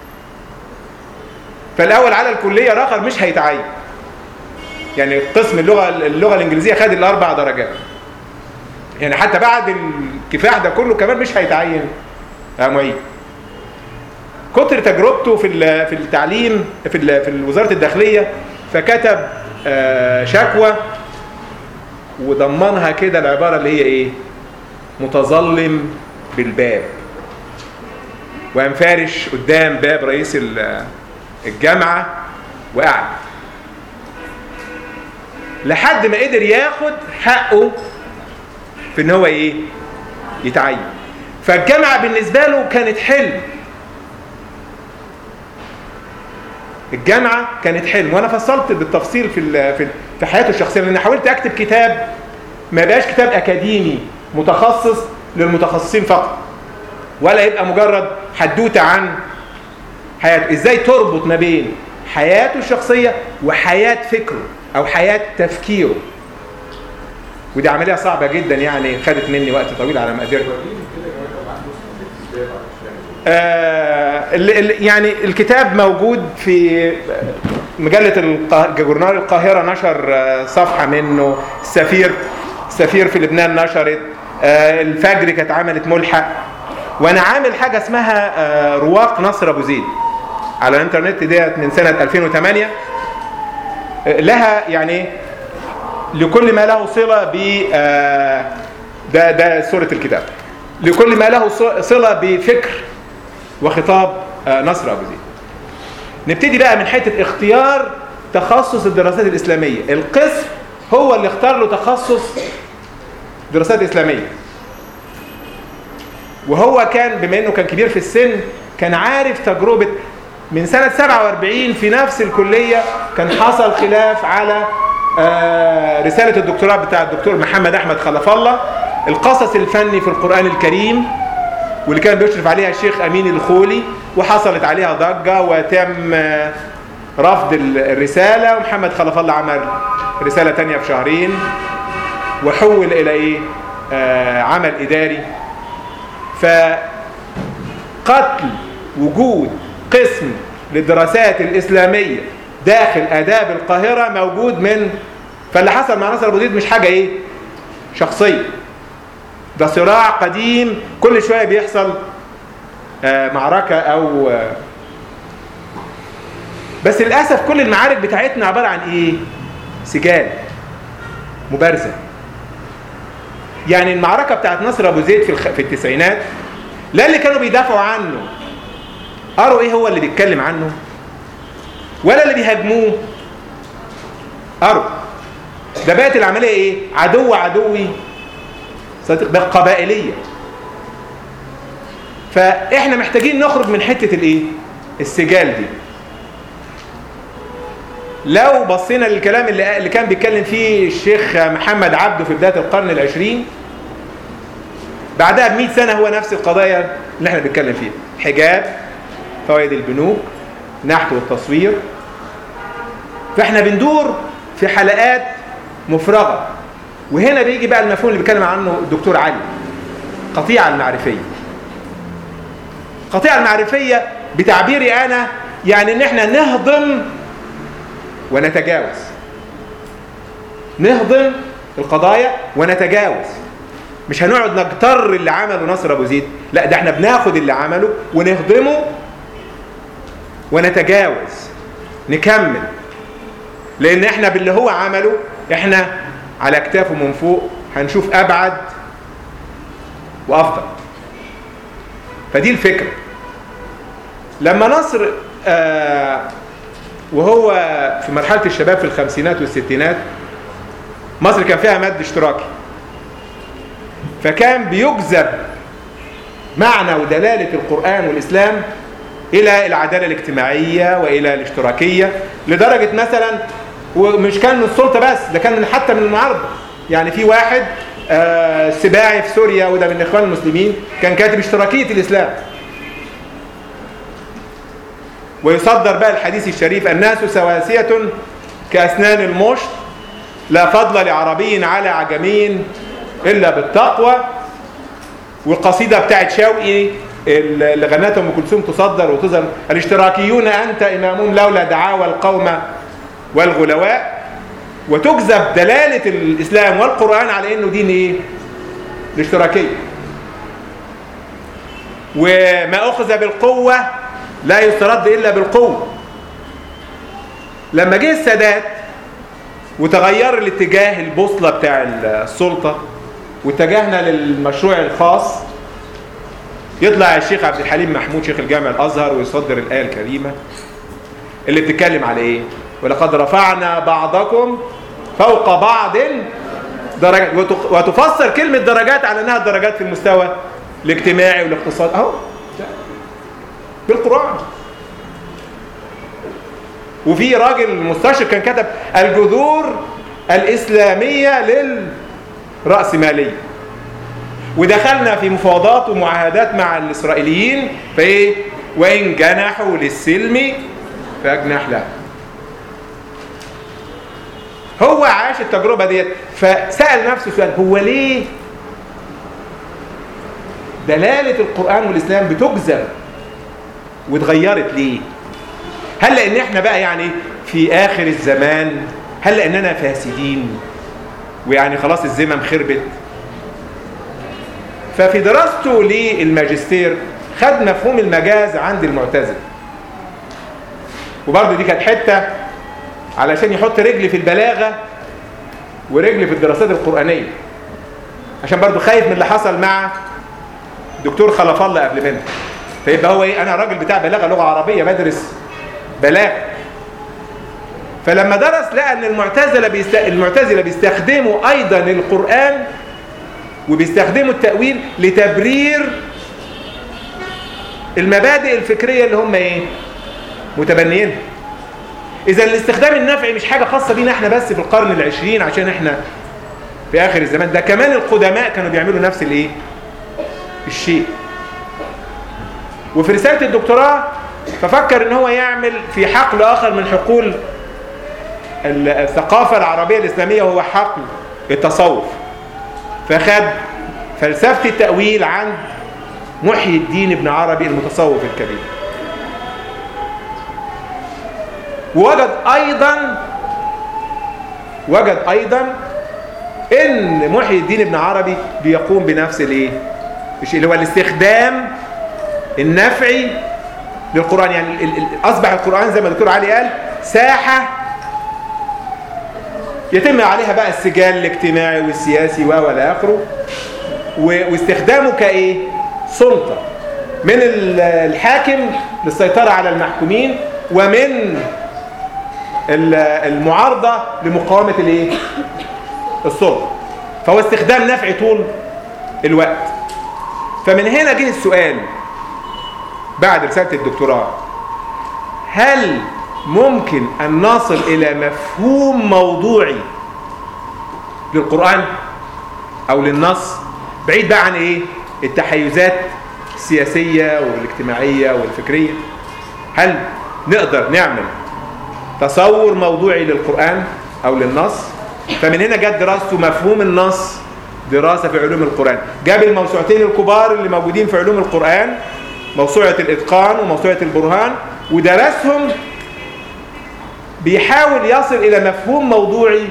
فالأول على الكلية الآخر مش هيتعين يعني قسم اللغة اللغة الإنجليزية خد الأربع درجات يعني حتى بعد الكفاح ده كله كمان مش هيتعين معيد كتر تجربته في ال- في التعليم في ال- في وزاره الداخليه فكتب آه، شكوى وضمنها كده العباره اللي هي ايه متظلم بالباب وقام فارش قدام باب رئيس ال- الجامعه وقعد لحد ما قدر ياخد حقه في ان هو ايه يتعين فالجامعه بالنسبه له كانت حلم الجامعه كانت حلم وانا فصلت بالتفصيل في ال- في ال- في حياته الشخصيه لان حاولت اكتب كتاب ما يبقاش كتاب اكاديمي متخصص للمتخصصين فقط ولا يبقى مجرد حدوته عن حياته ازاي تربط ما بين حياته الشخصيه وحياه فكره او حياه تفكيره ودي عمليه صعبه جدا يعني خدت مني وقت طويل على ما قدرت آه ال- ال- يعني الكتاب موجود في مجلة القا- جورنال القاهرة نشر آه، صفحة منه السفير السفير في لبنان نشرت آه، الفجر كانت عملت ملحق وانا عامل حاجة اسمها آه، رواق نصر ابو زيد على الانترنت ديت من سنة 2008 آه، لها يعني لكل ما له صلة ب آه، ده ده سورة الكتاب لكل ما له ص- صلة بفكر وخطاب آه، نصر ابو زيد نبتدي بقى من حته اختيار تخصص الدراسات الاسلاميه القسم هو اللي اختار له تخصص دراسات اسلاميه وهو كان بما انه كان كبير في السن كان عارف تجربه من سنه 47 في نفس الكليه كان حصل خلاف على آه، رساله الدكتوراه بتاع الدكتور محمد احمد خلف الله القصص الفني في القران الكريم واللي كان بيشرف عليها الشيخ امين الخولي وحصلت عليها ضجه وتم آه، رفض ال- الرساله ومحمد خلف الله عمل رساله تانية في شهرين وحول الى ايه آه عمل اداري فقتل وجود قسم للدراسات الاسلاميه داخل اداب القاهره موجود من فاللي حصل مع نصر ابو زيد مش حاجه ايه شخصيه ده صراع قديم كل شويه بيحصل آه، معركه او آه، بس للاسف كل المعارك بتاعتنا عباره عن ايه سجال مبارزه يعني المعركه بتاعت نصر ابو زيد في الخ... في التسعينات لا اللي كانوا بيدافعوا عنه قروا ايه هو اللي بيتكلم عنه ولا اللي بيهاجموه قروا ده بقت العمليه ايه عدو عدوي صديق ده قبائليه فاحنا محتاجين نخرج من حته الايه السجال دي لو بصينا للكلام اللي اللي كان بيتكلم فيه الشيخ محمد عبده في بدايه القرن العشرين بعدها ب 100 سنه هو نفس القضايا اللي احنا بنتكلم فيها حجاب فوائد البنوك نحت والتصوير فاحنا بندور في حلقات مفرغه وهنا بيجي بقى المفهوم اللي بيتكلم عنه الدكتور علي قطيعه المعرفيه القطيعه المعرفيه بتعبيري انا يعني ان احنا نهضم ونتجاوز نهضم القضايا ونتجاوز مش هنقعد نجتر اللي عمله نصر ابو زيد لا ده احنا بناخد اللي عمله ونهضمه ونتجاوز نكمل لان احنا باللي هو عمله احنا على اكتافه من فوق هنشوف ابعد وافضل فدي الفكره لما نصر آه وهو في مرحله الشباب في الخمسينات والستينات مصر كان فيها مد اشتراكي فكان بيجذب معنى ودلاله القران والاسلام الى العداله الاجتماعيه والى الاشتراكيه لدرجه مثلا ومش كان من السلطه بس ده كان من حتى من المعارضه يعني في واحد آه سباعي في سوريا وده من اخوان المسلمين كان كاتب اشتراكيه الاسلام ويصدر بقى الحديث الشريف الناس سواسية كأسنان المشط لا فضل لعربي على عجمي إلا بالتقوى والقصيدة بتاعت شوقي اللي غنتها ام كلثوم تصدر وتظهر الاشتراكيون انت امامهم لولا دعاوى القوم والغلواء وتجذب دلاله الاسلام والقران على انه دين ايه؟ الاشتراكية وما أخذ بالقوة لا يسترد إلا بالقوة لما جه السادات وتغير الاتجاه البوصلة بتاع السلطة واتجهنا للمشروع الخاص يطلع الشيخ عبد الحليم محمود شيخ الجامع الازهر ويصدر الايه الكريمه اللي بتتكلم على ايه ولقد رفعنا بعضكم فوق بعض درجات وتق- وتفسر كلمه درجات على انها درجات في المستوى الاجتماعي والاقتصادي اهو بالقران وفي راجل مستشرق كان كتب الجذور الاسلاميه للراسماليه ودخلنا في مفاوضات ومعاهدات مع الاسرائيليين فايه وان جنحوا للسلم فاجنح له هو عاش التجربه ديت فسال نفسه سؤال هو ليه دلاله القران والاسلام بتجذب واتغيرت ليه هل لان احنا بقى يعني في اخر الزمان هل لاننا فاسدين ويعني خلاص الذمم خربت ففي دراسته للماجستير خد مفهوم المجاز عند المعتزله وبرضه دي كانت حته علشان يحط رجل في البلاغه ورجل في الدراسات القرانيه عشان برضه خايف من اللي حصل مع دكتور خلف الله قبل منه فيبقى هو ايه انا راجل بتاع بلاغه لغه عربيه بدرس بلاغه فلما درس لقى ان المعتزله بيست... المعتزله بيستخدموا ايضا القران وبيستخدموا التأويل لتبرير المبادئ الفكرية اللي هم ايه متبنيينها اذا الاستخدام النفعي مش حاجة خاصة بينا احنا بس في القرن العشرين عشان احنا في اخر الزمان ده كمان القدماء كانوا بيعملوا نفس الايه الشيء وفي رسالة الدكتوراه ففكر ان هو يعمل في حقل اخر من حقول الثقافة العربية الاسلامية وهو حقل التصوف فخد فلسفة التأويل عند محيي الدين ابن عربي المتصوف الكبير ووجد أيضا وجد أيضا إن محيي الدين ابن عربي بيقوم بنفس الإيه؟ الشيء اللي هو الاستخدام النفعي للقرآن يعني ال- ال- أصبح القرآن زي ما الدكتور علي قال ساحة يتم عليها بقى السجال الاجتماعي والسياسي و والى اخره و- واستخدامه كايه سلطه من ال- الحاكم للسيطره على المحكومين ومن ال- المعارضه لمقاومه الايه السلطه فهو استخدام نفعي طول الوقت فمن هنا جه السؤال بعد رساله الدكتوراه هل ممكن أن نصل إلى مفهوم موضوعي للقرآن أو للنص بعيد بقى عن إيه التحيزات السياسية والاجتماعية والفكرية هل نقدر نعمل تصور موضوعي للقرآن أو للنص فمن هنا جت دراسته مفهوم النص دراسة في علوم القرآن جاب الموسوعتين الكبار اللي موجودين في علوم القرآن موسوعة الإتقان وموسوعة البرهان ودرسهم بيحاول يصل إلى مفهوم موضوعي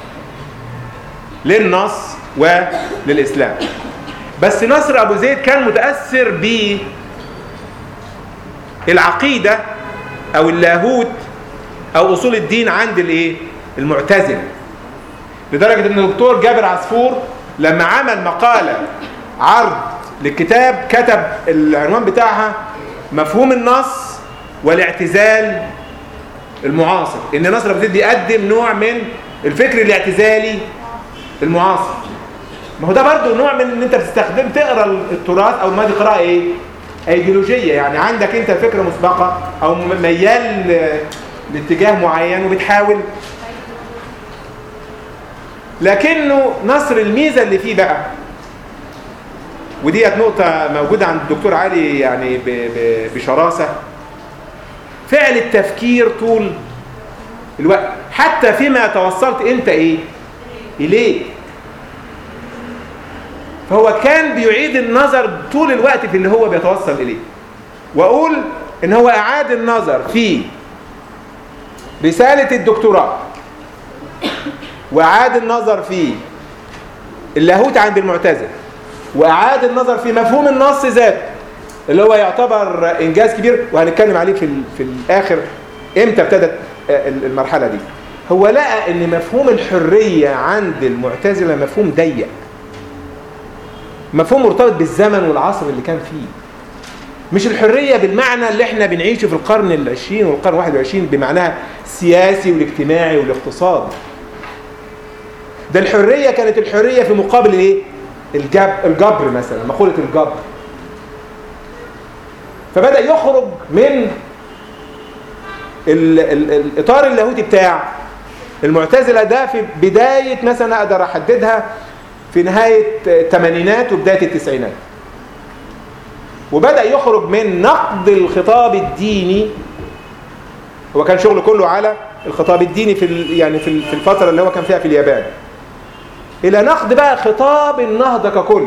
للنص وللإسلام بس نصر أبو زيد كان متأثر بالعقيدة أو اللاهوت أو أصول الدين عند الإيه؟ المعتزلة لدرجة أن الدكتور جابر عصفور لما عمل مقالة عرض للكتاب كتب العنوان بتاعها مفهوم النص والاعتزال المعاصر ان نصر ابو زيد بيقدم نوع من الفكر الاعتزالي المعاصر ما هو ده برضه نوع من ان انت بتستخدم تقرا التراث او ما دي قراءه ايه ايديولوجيه يعني عندك انت فكره مسبقه او ميال ل- لاتجاه معين وبتحاول لكنه نصر الميزه اللي فيه بقى وديت نقطة موجودة عند الدكتور علي يعني ب- ب- بشراسة فعل التفكير طول الوقت حتى فيما توصلت انت ايه اليه فهو كان بيعيد النظر طول الوقت في اللي هو بيتوصل اليه واقول ان هو اعاد النظر في رسالة الدكتوراه واعاد النظر في اللاهوت عند المعتزله واعاد النظر في مفهوم النص ذاته اللي هو يعتبر انجاز كبير وهنتكلم عليه في ال- في الاخر امتى ابتدت آه، المرحله دي هو لقى ان مفهوم الحريه عند المعتزله مفهوم ضيق مفهوم مرتبط بالزمن والعصر اللي كان فيه مش الحرية بالمعنى اللي احنا بنعيشه في القرن العشرين والقرن الواحد والعشرين بمعناها السياسي والاجتماعي والاقتصادي ده الحرية كانت الحرية في مقابل ايه الجب الجبر مثلا مقولة الجبر فبدأ يخرج من ال ال الإطار اللاهوتي بتاع المعتزلة ده في بداية مثلا أقدر أحددها في نهاية الثمانينات وبداية التسعينات وبدأ يخرج من نقد الخطاب الديني هو كان شغله كله على الخطاب الديني في ال- يعني في ال- في الفترة اللي هو كان فيها في اليابان إلى نقد بقى خطاب النهضة ككل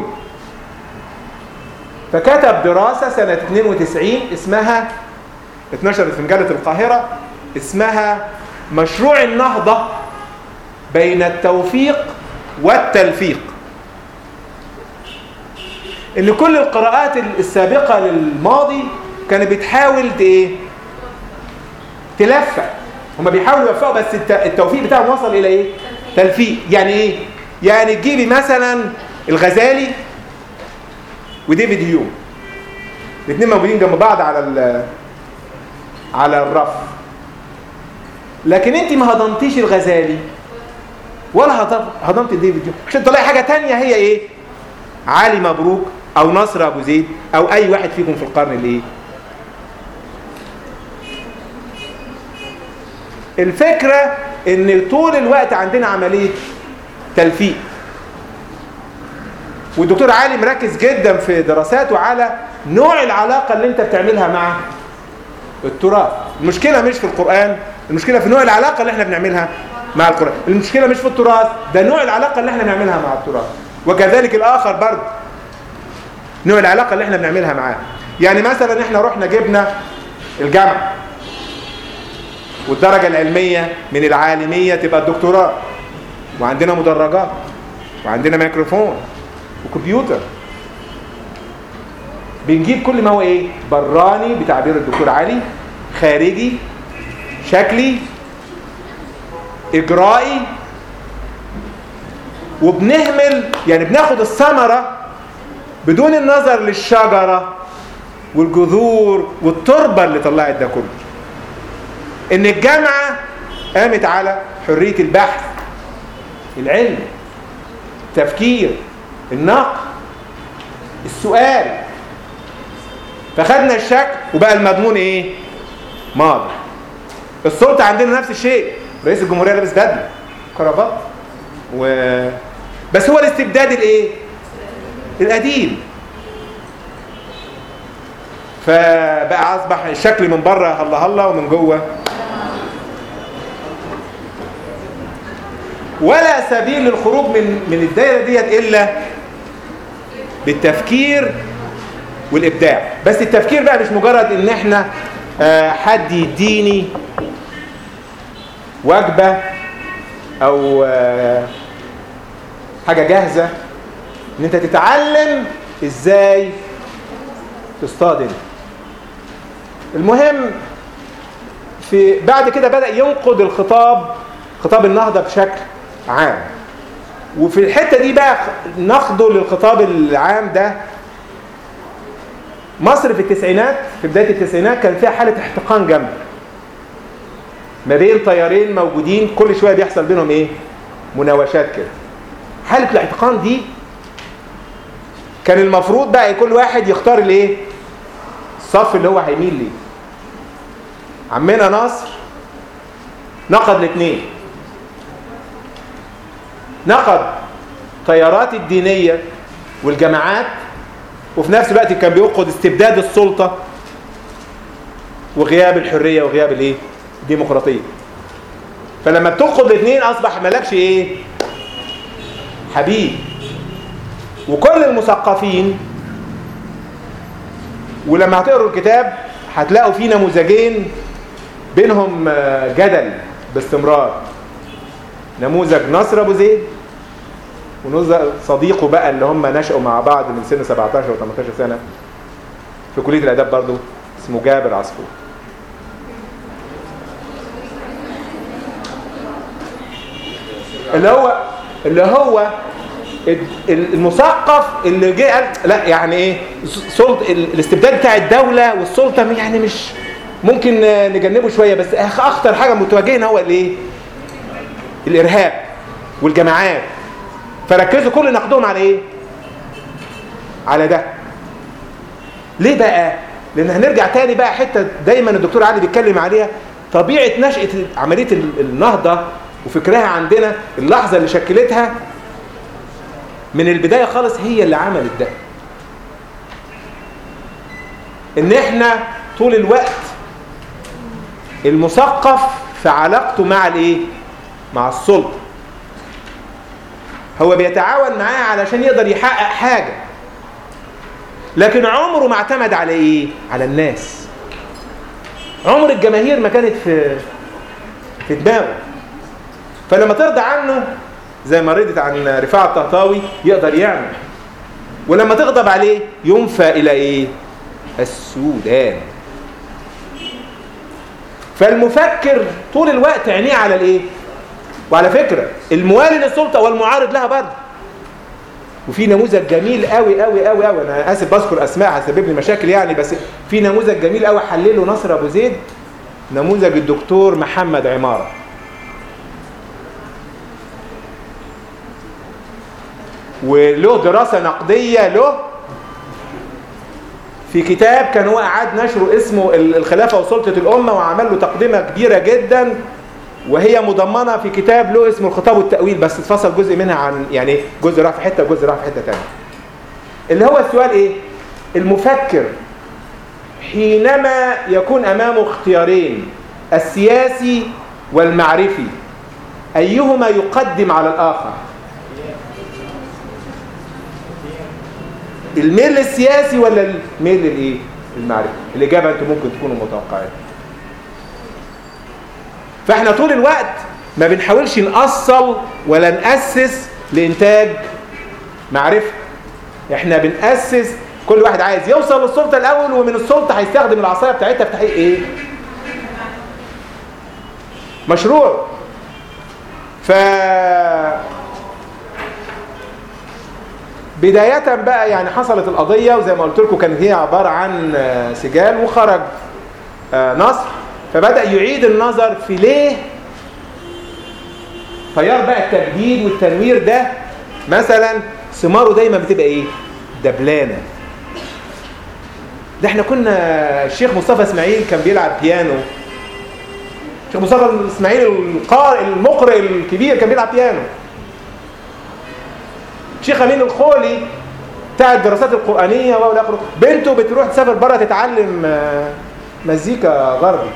فكتب دراسة سنة 92 اسمها اتنشرت في مجلة القاهرة اسمها مشروع النهضة بين التوفيق والتلفيق ان كل القراءات السابقة للماضي كانت بتحاول ت- ايه تلفق هما بيحاولوا يوفقوا بس الت- التوفيق بتاعهم وصل الى ايه تلفيق يعني ايه يعني تجيبي مثلا الغزالي وديفيد هيوم الاثنين موجودين جنب بعض على ال- على الرف لكن انت ما هضمتيش الغزالي ولا هضم- هضمت ديفيد هيوم عشان تلاقي حاجه تانية هي ايه علي مبروك او نصر ابو زيد او اي واحد فيكم في القرن الايه الفكره ان طول الوقت عندنا عمليه تلفيق والدكتور علي مركز جدا في دراساته على نوع العلاقه اللي انت بتعملها مع التراث المشكله مش في القران المشكله في نوع العلاقه اللي احنا بنعملها مع القران المشكله مش في التراث ده نوع العلاقه اللي احنا بنعملها مع التراث وكذلك الاخر برضه نوع العلاقه اللي احنا بنعملها معاه يعني مثلا احنا رحنا جبنا الجامعه والدرجه العلميه من العالميه تبقى الدكتوراه وعندنا مدرجات وعندنا ميكروفون وكمبيوتر بنجيب كل ما هو ايه براني بتعبير الدكتور علي خارجي شكلي اجرائي وبنهمل يعني بناخد الثمرة بدون النظر للشجرة والجذور والتربة اللي طلعت ده كله ان الجامعة قامت على حرية البحث العلم التفكير النقد السؤال فخدنا الشكل وبقى المضمون ايه ماضي السلطة عندنا نفس الشيء رئيس الجمهورية لابس بدلة كرافات و بس هو الاستبداد الايه القديم فبقى اصبح الشكل من بره هلا هلا ومن جوه ولا سبيل للخروج من من الدايره ديت الا بالتفكير والابداع بس التفكير بقى مش مجرد ان احنا آه، حد يديني وجبه او آه، حاجه جاهزه ان انت تتعلم ازاي تصطاد انت. المهم في بعد كده بدا ينقد الخطاب خطاب النهضه بشكل عام وفي الحته دي بقى نقده للخطاب العام ده مصر في التسعينات في بدايه التسعينات كان فيها حاله احتقان جامده ما بين طيارين موجودين كل شويه بيحصل بينهم ايه مناوشات كده حاله الاحتقان دي كان المفروض بقى كل واحد يختار الايه الصف اللي هو هيميل ليه عمنا ناصر نقد الاثنين نقد طيارات الدينيه والجماعات وفي نفس الوقت كان بينقد استبداد السلطه وغياب الحريه وغياب الايه الديمقراطيه فلما بتنقد الاثنين اصبح مالكش ايه حبيب وكل المثقفين ولما هتقروا الكتاب هتلاقوا فيه نموذجين بينهم جدل باستمرار نموذج نصر ابو زيد ونزل صديقه بقى اللي هم نشأوا مع بعض من سن 17 و 18 سنة في كلية الآداب برضه اسمه جابر عصفور اللي هو اللي هو المثقف اللي جه قال لا يعني ايه سلطه الاستبداد بتاع الدوله والسلطه يعني مش ممكن نجنبه شويه بس اخطر حاجه متواجهنا هو الايه؟ الارهاب والجماعات فركزوا كل نقدهم على ايه؟ على ده ليه بقى؟ لان هنرجع تاني بقى حته دايما الدكتور علي بيتكلم عليها طبيعه نشاه عمليه النهضه وفكرها عندنا اللحظه اللي شكلتها من البدايه خالص هي اللي عملت ده ان احنا طول الوقت المثقف في علاقته مع الايه مع السلطه هو بيتعاون معاه علشان يقدر يحقق حاجه لكن عمره ما اعتمد على ايه على الناس عمر الجماهير ما كانت في في دماغه فلما ترضى عنه زي ما ردت عن رفاعة الطهطاوي يقدر يعمل ولما تغضب عليه ينفى الى ايه السودان فالمفكر طول الوقت عينيه على الايه وعلى فكرة الموالي للسلطة والمعارض لها برضه وفي نموذج جميل قوي قوي قوي قوي انا اسف بذكر اسماء هتسبب لي مشاكل يعني بس في نموذج جميل قوي حلله نصر ابو زيد نموذج الدكتور محمد عماره وله دراسة نقدية له في كتاب كان هو أعاد نشره اسمه الخلافة وسلطة الأمة وعمل له تقدمة كبيرة جدا وهي مضمنة في كتاب له اسمه الخطاب والتأويل بس اتفصل جزء منها عن يعني جزء راح في حتة وجزء راح في حتة تانية اللي هو السؤال ايه المفكر حينما يكون أمامه اختيارين السياسي والمعرفي أيهما يقدم على الآخر الميل للسياسي ولا الميل للايه المعرفي الاجابه انتم ممكن تكونوا متوقعين فاحنا طول الوقت ما بنحاولش نأصل ولا نأسس لإنتاج معرفة احنا بنأسس كل واحد عايز يوصل للسلطة الأول ومن السلطة هيستخدم العصاية بتاعتها في تحقيق ايه مشروع ف بداية بقى يعني حصلت القضية وزي ما قلت لكم كانت هي عبارة عن سجال وخرج نصر فبدأ يعيد النظر في ليه تيار بقى التجديد والتنوير ده مثلا ثماره دايما بتبقى ايه دبلانة ده احنا كنا الشيخ مصطفى اسماعيل كان بيلعب بيانو الشيخ مصطفى اسماعيل القارئ المقرئ الكبير كان بيلعب بيانو شيخ امين الخولي بتاع الدراسات القرانيه والى اخره بنته بتروح تسافر بره تتعلم مزيكا غربي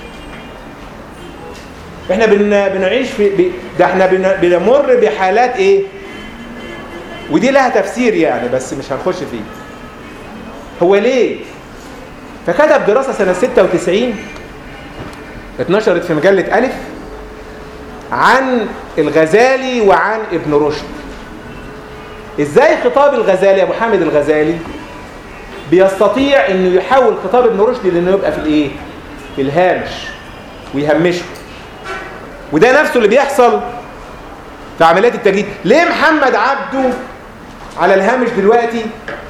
احنا بن بنعيش في ده احنا بن بنمر بحالات ايه ودي لها تفسير يعني بس مش هنخش فيه هو ليه فكتب دراسه سنه 96 اتنشرت في مجله الف عن الغزالي وعن ابن رشد ازاي خطاب الغزالي ابو حامد الغزالي بيستطيع انه يحول خطاب ابن رشد لانه يبقى في الايه في الهامش ويهمشه وده نفسه اللي بيحصل في عمليات التجديد ليه محمد عبده على الهامش دلوقتي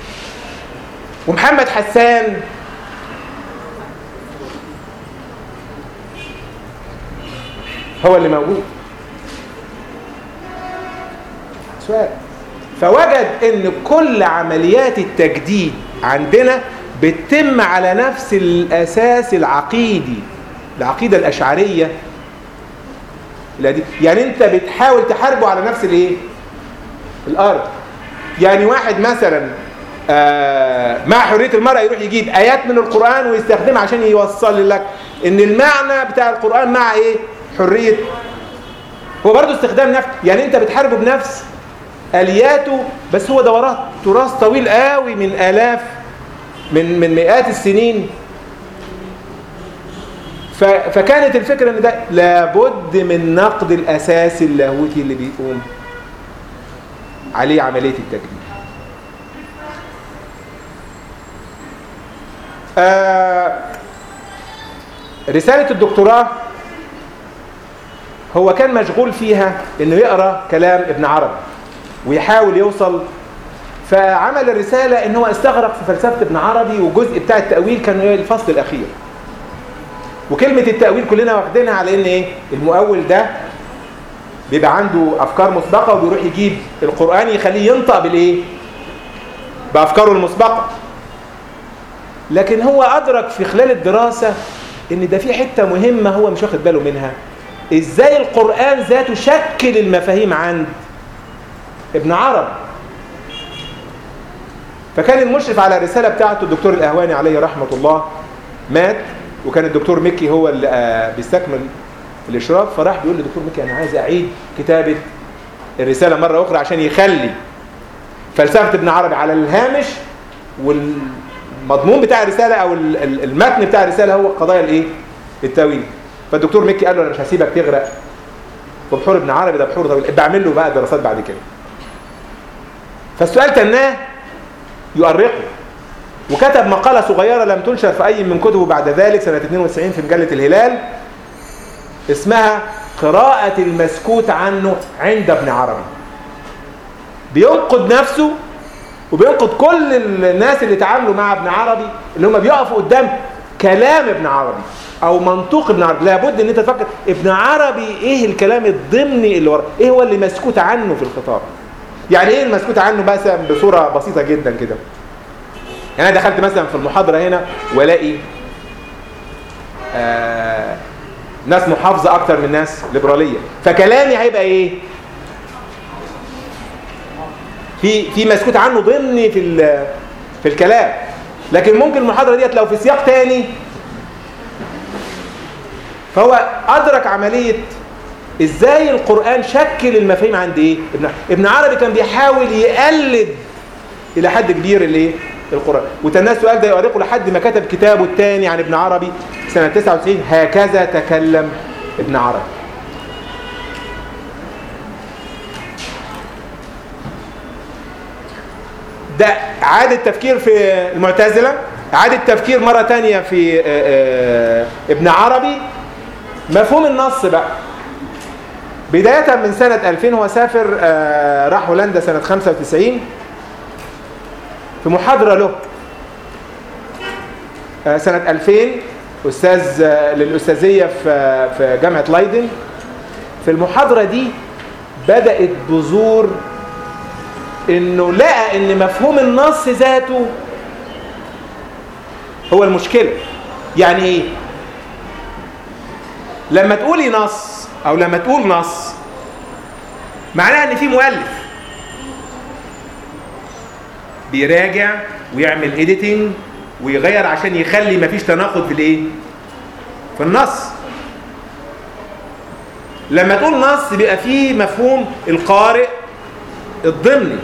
ومحمد حسان هو اللي موجود سؤال فوجد ان كل عمليات التجديد عندنا بتتم على نفس الاساس العقيدي العقيده الاشعريه يعني انت بتحاول تحاربه على نفس الايه الارض يعني واحد مثلا مع حريه المراه يروح يجيب ايات من القران ويستخدمها عشان يوصل لك ان المعنى بتاع القران مع ايه حريه هو برضه استخدام نفس يعني انت بتحاربه بنفس الياته بس هو دورات تراث طويل قوي من الاف من من مئات السنين فكانت الفكره ان ده لابد من نقد الاساس اللاهوتي اللي بيقوم عليه عملية التجديد آه رسالة الدكتوراه هو كان مشغول فيها انه يقرا كلام ابن عربي ويحاول يوصل فعمل الرسالة ان هو استغرق في فلسفة ابن عربي والجزء بتاع التأويل كان الفصل الأخير وكلمة التأويل كلنا واخدينها على ان ايه المؤول ده بيبقى عنده افكار مسبقة وبيروح يجيب القرآن يخليه ينطق بالايه بافكاره المسبقة لكن هو ادرك في خلال الدراسة ان ده في حتة مهمة هو مش واخد باله منها ازاي القرآن ذاته شكل المفاهيم عند ابن عرب فكان المشرف على الرسالة بتاعته الدكتور الأهواني عليه رحمة الله مات وكان الدكتور مكي هو اللي آه بيستكمل الإشراف فراح بيقول للدكتور مكي أنا عايز أعيد كتابة الرسالة مرة أخرى عشان يخلي فلسفة ابن عربي على الهامش والمضمون بتاع الرسالة أو المتن بتاع الرسالة هو قضايا الإيه؟ التأويل فالدكتور مكي قال له أنا مش هسيبك تغرق في بحور ابن عربي ده بحور طويل بعمل له بقى دراسات بعد كده فالسؤال تناه يؤرقه وكتب مقالة صغيرة لم تنشر في أي من كتبه بعد ذلك سنة 92 في مجلة الهلال اسمها قراءة المسكوت عنه عند ابن عربي بينقد نفسه وبينقد كل الناس اللي تعاملوا مع ابن عربي اللي هم بيقفوا قدام كلام ابن عربي او منطوق ابن عربي لابد ان انت تفكر ابن عربي ايه الكلام الضمني اللي وراه ايه هو اللي مسكوت عنه في الخطاب يعني ايه المسكوت عنه مثلا بصوره بسيطه جدا كده يعني انا دخلت مثلا في المحاضره هنا والاقي آه ناس محافظه اكتر من ناس ليبراليه فكلامي هيبقى ايه في في مسكوت عنه ضمني في في الكلام لكن ممكن المحاضره ديت لو في سياق تاني فهو ادرك عمليه ازاي القرآن شكل المفاهيم عند ايه ابن ابن عربي كان بيحاول يقلد الى حد كبير الايه القرآن وتناه السؤال ده يؤرقه لحد ما كتب كتابه الثاني عن ابن عربي سنة 99 هكذا تكلم ابن عربي ده عاد التفكير في المعتزلة عاد التفكير مرة تانية في ابن عربي مفهوم النص بقى بداية من سنة 2000 هو سافر آه راح هولندا سنة 95 في محاضرة له آه سنة 2000 أستاذ آه للأستاذية في في جامعة لايدن في المحاضرة دي بدأت بذور إنه لقى إن مفهوم النص ذاته هو المشكلة يعني إيه؟ لما تقولي نص او لما تقول نص معناها ان في مؤلف بيراجع ويعمل اديتنج ويغير عشان يخلي مفيش تناقض في الايه في النص لما تقول نص بيبقى فيه مفهوم القارئ الضمني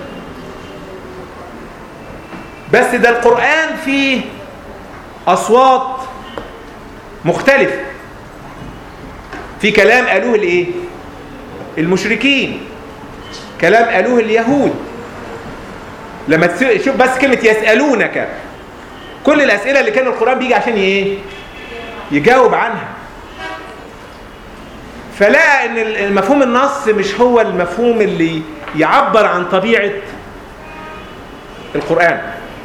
بس ده القرآن فيه أصوات مختلفة في كلام قالوه الايه المشركين كلام قالوه اليهود لما تشوف بس كلمة يسألونك كل الأسئلة اللي كان القرآن بيجي عشان ايه يجاوب عنها فلقى ان المفهوم النص مش هو المفهوم اللي يعبر عن طبيعة القرآن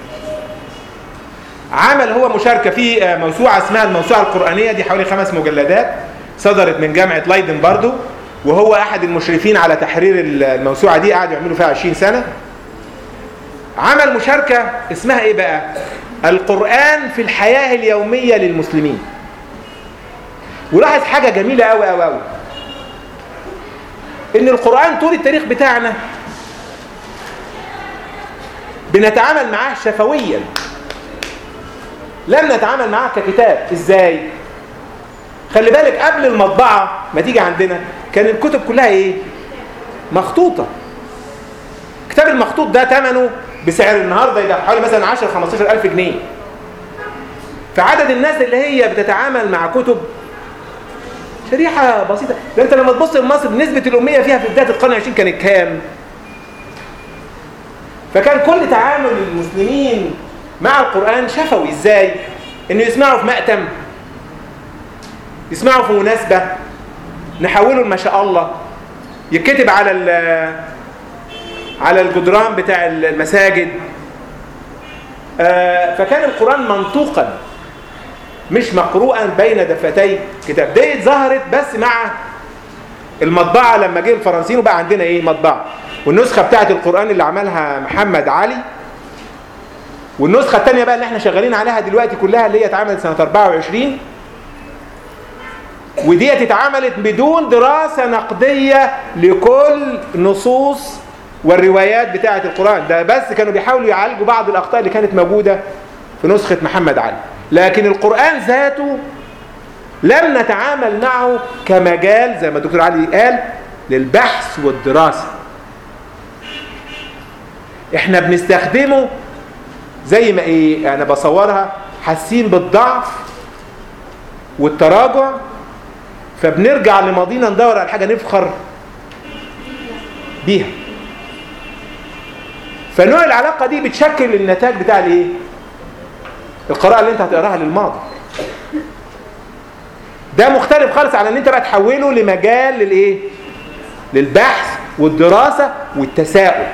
عمل هو مشاركة في موسوعة اسمها الموسوعة القرآنية دي حوالي خمس مجلدات صدرت من جامعة لايدن برضو وهو أحد المشرفين على تحرير الموسوعة دي قعدوا يعملوا فيها 20 سنة عمل مشاركة اسمها ايه بقى القرآن في الحياة اليومية للمسلمين ولاحظ حاجة جميلة قوي قوي قوي ان القرآن طول التاريخ بتاعنا بنتعامل معاه شفويا لم نتعامل معاه ككتاب ازاي خلي بالك قبل المطبعة ما تيجي عندنا كان الكتب كلها ايه مخطوطة كتاب المخطوط ده ثمنه بسعر النهاردة يبقى حوالي مثلا 10 15 ألف جنيه فعدد الناس اللي هي بتتعامل مع كتب شريحة بسيطة ده انت لما تبص لمصر نسبة الأمية فيها في بداية القرن العشرين كانت كام فكان كل تعامل المسلمين مع القرآن شفوي ازاي انه يسمعوا في مأتم يسمعوا في مناسبة نحوله ما شاء الله يتكتب على على الجدران بتاع المساجد فكان القرآن منطوقا مش مقروءا بين دفتي كتاب دي ظهرت بس مع المطبعة لما جه الفرنسيين وبقى عندنا ايه مطبعة والنسخة بتاعت القرآن اللي عملها محمد علي والنسخة الثانية بقى اللي احنا شغالين عليها دلوقتي كلها اللي هي اتعملت سنة 24 وديت اتعملت بدون دراسة نقدية لكل نصوص والروايات بتاعة القرآن ده بس كانوا بيحاولوا يعالجوا بعض الأخطاء اللي كانت موجودة في نسخة محمد علي لكن القرآن ذاته لم نتعامل معه كمجال زي ما الدكتور علي قال للبحث والدراسة احنا بنستخدمه زي ما ايه انا بصورها حاسين بالضعف والتراجع فبنرجع لماضينا ندور على حاجة نفخر بيها فنوع العلاقة دي بتشكل النتاج بتاع الايه القراءة اللي انت هتقراها للماضي ده مختلف خالص على ان انت بقى تحوله لمجال للايه للبحث والدراسة والتساؤل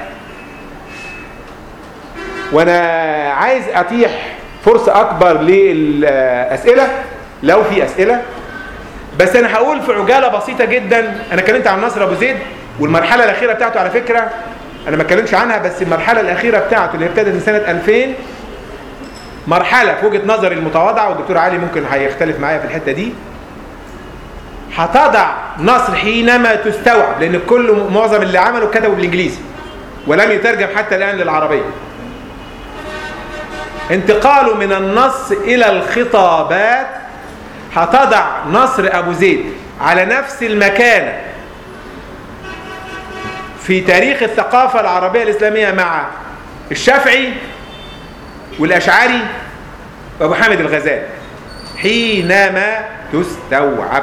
وانا عايز اتيح فرصة اكبر للاسئلة لو في اسئلة بس انا هقول في عجالة بسيطة جدا انا اتكلمت عن نصر ابو زيد والمرحلة الاخيرة بتاعته على فكرة انا ما اتكلمش عنها بس المرحلة الاخيرة بتاعته اللي ابتدت من سنة 2000 مرحلة في وجهة نظري المتواضعة والدكتور علي ممكن هيختلف معايا في الحتة دي هتضع نصر حينما تستوعب لان كل معظم اللي عمله كتبوا بالانجليزي ولم يترجم حتى الان للعربية انتقاله من النص الى الخطابات هتضع نصر ابو زيد على نفس المكانة في تاريخ الثقافة العربية الاسلامية مع الشافعي والاشعري وابو حامد الغزالي حينما تستوعب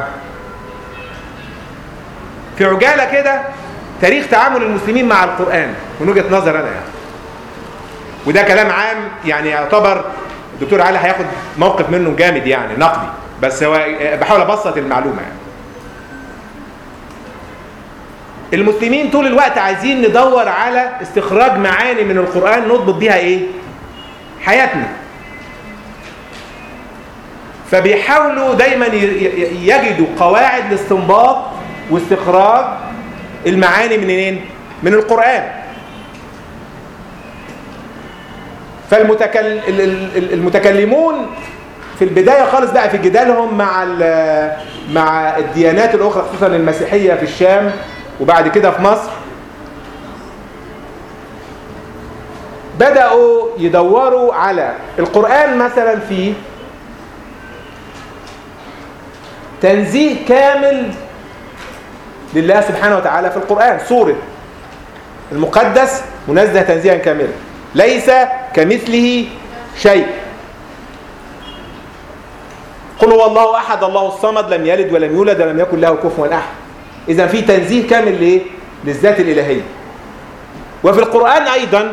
في عجالة كده تاريخ تعامل المسلمين مع القرآن من وجهة نظر أنا يعني وده كلام عام يعني يعتبر الدكتور علي هياخد موقف منه جامد يعني نقدي بس هو بحاول ابسط المعلومة يعني المسلمين طول الوقت عايزين ندور على استخراج معاني من القرآن نضبط بيها ايه حياتنا فبيحاولوا دايما يجدوا قواعد لاستنباط واستخراج المعاني منين من القرآن فالمتكلمون في البداية خالص بقى في جدالهم مع مع الديانات الأخرى خصوصا المسيحية في الشام وبعد كده في مصر بدأوا يدوروا على القرآن مثلا فيه تنزيه كامل لله سبحانه وتعالى في القرآن سورة المقدس منزه تنزيها كاملا ليس كمثله شيء قل هو الله أحد الله الصمد لم يلد ولم يولد ولم يكن له كفوا أحد إذا في تنزيه كامل ليه؟ للذات الإلهية وفي القرآن أيضا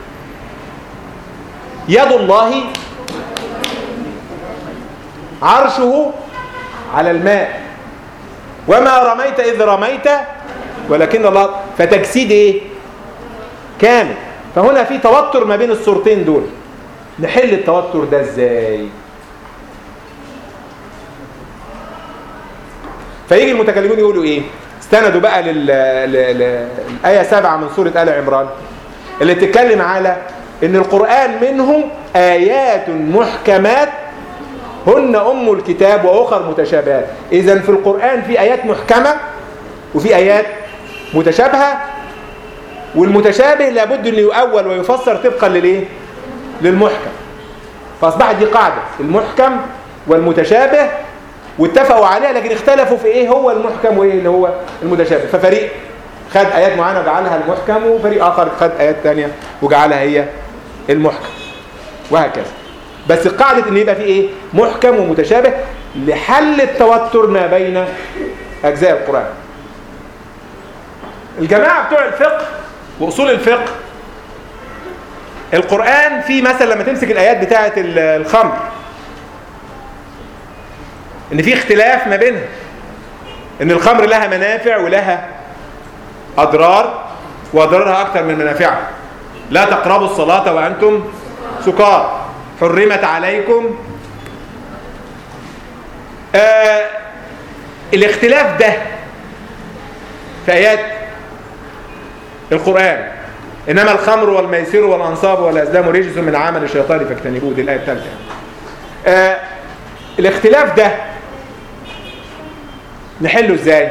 يد الله عرشه على الماء وما رميت إذ رميت ولكن الله فتجسيد إيه كامل فهنا في توتر ما بين الصورتين دول نحل التوتر ده إزاي فيجي المتكلمون يقولوا إيه استندوا بقى للآية سبعة من سورة آل عمران اللي بتتكلم على ان القرآن منه آيات محكمات هن أم الكتاب وأخر متشابهات إذا في القرآن في آيات محكمة وفي آيات متشابهة والمتشابه لابد أن يؤول ويفسر طبقا للإيه؟ للمحكم فأصبحت دي قاعدة المحكم والمتشابه واتفقوا عليها لكن اختلفوا في ايه هو المحكم وايه اللي هو المتشابه ففريق خد ايات معينه وجعلها المحكم وفريق اخر خد ايات ثانيه وجعلها هي المحكم وهكذا بس قاعده ان يبقى في ايه محكم ومتشابه لحل التوتر ما بين اجزاء القران الجماعه بتوع الفقه واصول الفقه القرآن في مثلا لما تمسك الآيات بتاعة ال- الخمر إن في اختلاف ما بينها إن الخمر لها منافع ولها أضرار وأضرارها أكثر من منافعها لا تقربوا الصلاة وأنتم سكار حرمت عليكم آه الاختلاف ده في آيات القرآن إنما الخمر والميسر والأنصاب والأزلام رجس من عمل الشيطان فاجتنبوه دي الآية الثالثة آه الاختلاف ده نحله ازاي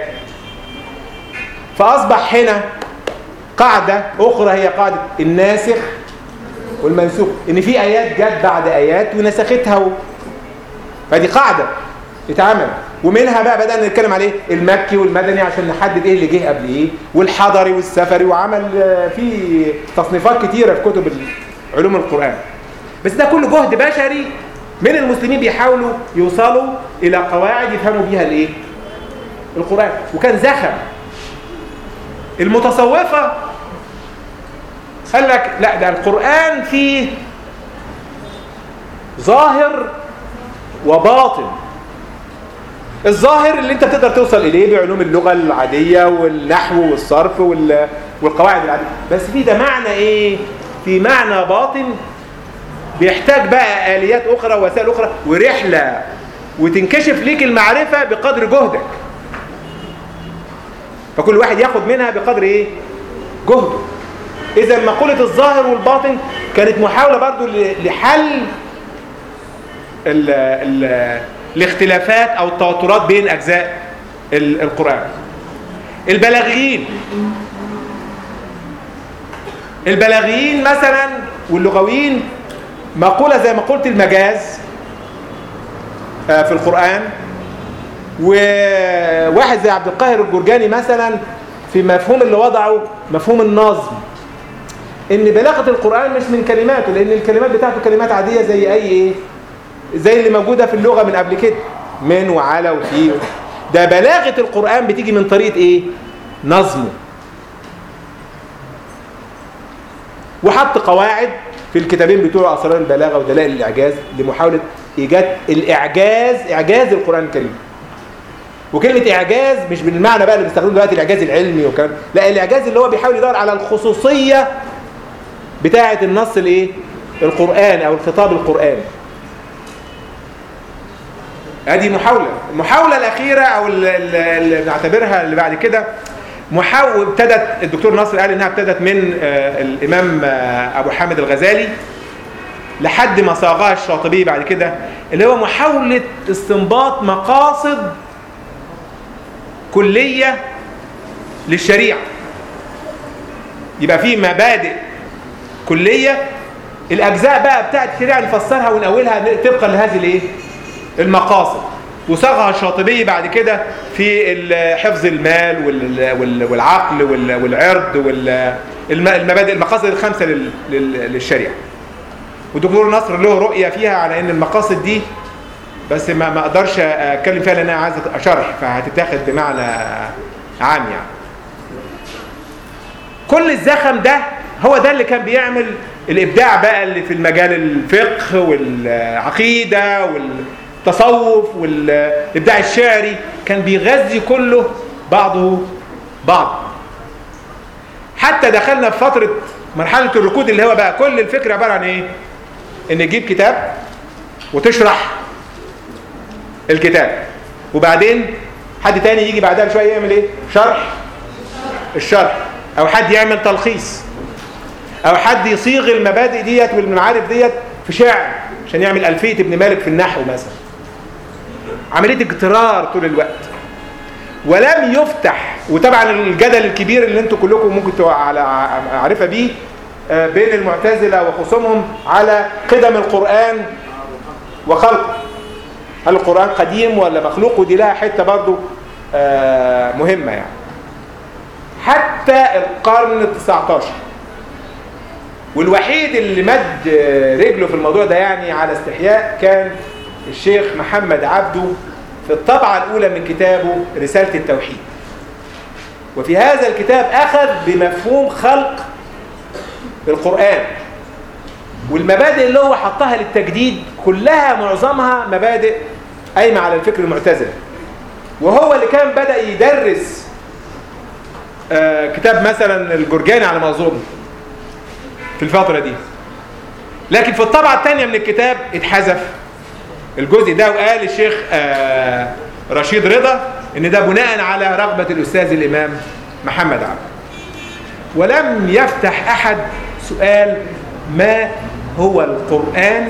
فأصبح هنا قاعدة أخرى هي قاعدة الناسخ والمنسوخ إن في آيات جت بعد آيات ونسختها و... فدي قاعدة اتعمل ومنها بقى بدأنا نتكلم عليه المكي والمدني عشان نحدد ايه اللي جه قبل ايه والحضري والسفري وعمل آه، في تصنيفات كتيرة في كتب علوم القرآن بس ده كله جهد بشري من المسلمين بيحاولوا يوصلوا إلى قواعد يفهموا بيها الايه القرآن وكان زخم المتصوفة قال لك لا ده القرآن فيه ظاهر وباطن الظاهر اللي انت تقدر توصل اليه بعلوم اللغة العادية والنحو والصرف وال- والقواعد العادية بس في ده معنى ايه في معنى باطن بيحتاج بقى آليات أخرى ووسائل أخرى ورحلة وتنكشف ليك المعرفة بقدر جهدك فكل واحد ياخد منها بقدر ايه جهده اذا مقولة الظاهر والباطن كانت محاولة برضو ل- لحل ال ال الاختلافات او التوترات بين اجزاء ال- القرآن البلاغيين البلاغيين مثلا واللغويين مقولة زي مقولة المجاز آه، في القرآن وواحد زي عبد القاهر الجرجاني مثلا في مفهوم اللي وضعه مفهوم النظم ان بلاغه القران مش من كلماته لان الكلمات بتاعته كلمات عاديه زي اي ايه زي اللي موجوده في اللغه من قبل كده من وعلى وفي ده بلاغه القران بتيجي من طريقه ايه نظمه وحط قواعد في الكتابين بتوع اسرار البلاغه ودلائل الاعجاز لمحاوله ايجاد الاعجاز اعجاز القران الكريم وكلمة إعجاز مش بالمعنى بقى اللي بيستخدمه دلوقتي الإعجاز العلمي وكلام لا الإعجاز اللي هو بيحاول يدور على الخصوصية بتاعة النص الإيه؟ القرآن أو الخطاب القرآني هذه محاولة المحاولة الأخيرة أو ال- ال- اللي نعتبرها اللي بعد كده محاولة ابتدت الدكتور ناصر قال إنها ابتدت من آه، الإمام آه، أبو حامد الغزالي لحد ما صاغها الشاطبي بعد كده اللي هو محاولة استنباط مقاصد كلية للشريعة يبقى في مبادئ كلية الأجزاء بقى بتاعت الشريعة نفسرها ونأولها طبقا لهذه الايه المقاصد وصاغها الشاطبي بعد كده في ال- حفظ المال وال- وال- والعقل وال- والعرض والمبادئ المقاصد الخمسة لل- لل- للشريعة ودكتور نصر له رؤية فيها على ان المقاصد دي بس ما ما اقدرش اتكلم فيها لان انا عايز اشرح فهتتاخد بمعنى عام يعني كل الزخم ده هو ده اللي كان بيعمل الابداع بقى اللي في المجال الفقه والعقيده والتصوف والابداع الشعري كان بيغذي كله بعضه بعض حتى دخلنا في فتره مرحله الركود اللي هو بقى كل الفكره عباره عن ايه ان تجيب كتاب وتشرح الكتاب وبعدين حد تاني يجي بعدها بشويه يعمل ايه شرح الشرح او حد يعمل تلخيص او حد يصيغ المبادئ ديت والمعارف ديت في شعر عشان يعمل الفيه ابن مالك في النحو مثلا عمليه اجترار طول الوقت ولم يفتح وطبعا الجدل الكبير اللي انتم كلكم ممكن تبقوا على عارفه بيه آه، بين المعتزله وخصومهم على قدم القران وخلقه هل القرآن قديم ولا مخلوق ودي لها حتة برضو آه، مهمة يعني حتى القرن التسعة عشر والوحيد اللي مد آه، رجله في الموضوع ده يعني على استحياء كان الشيخ محمد عبده في الطبعة الأولى من كتابه رسالة التوحيد وفي هذا الكتاب أخذ بمفهوم خلق القرآن والمبادئ اللي هو حطها للتجديد كلها معظمها مبادئ قايمه على الفكر المعتزلي وهو اللي كان بدا يدرس آه كتاب مثلا الجرجاني على ما اظن في الفتره دي لكن في الطبعه الثانيه من الكتاب اتحذف الجزء ده وقال الشيخ آه رشيد رضا ان ده بناء على رغبه الاستاذ الامام محمد عبد ولم يفتح احد سؤال ما هو القران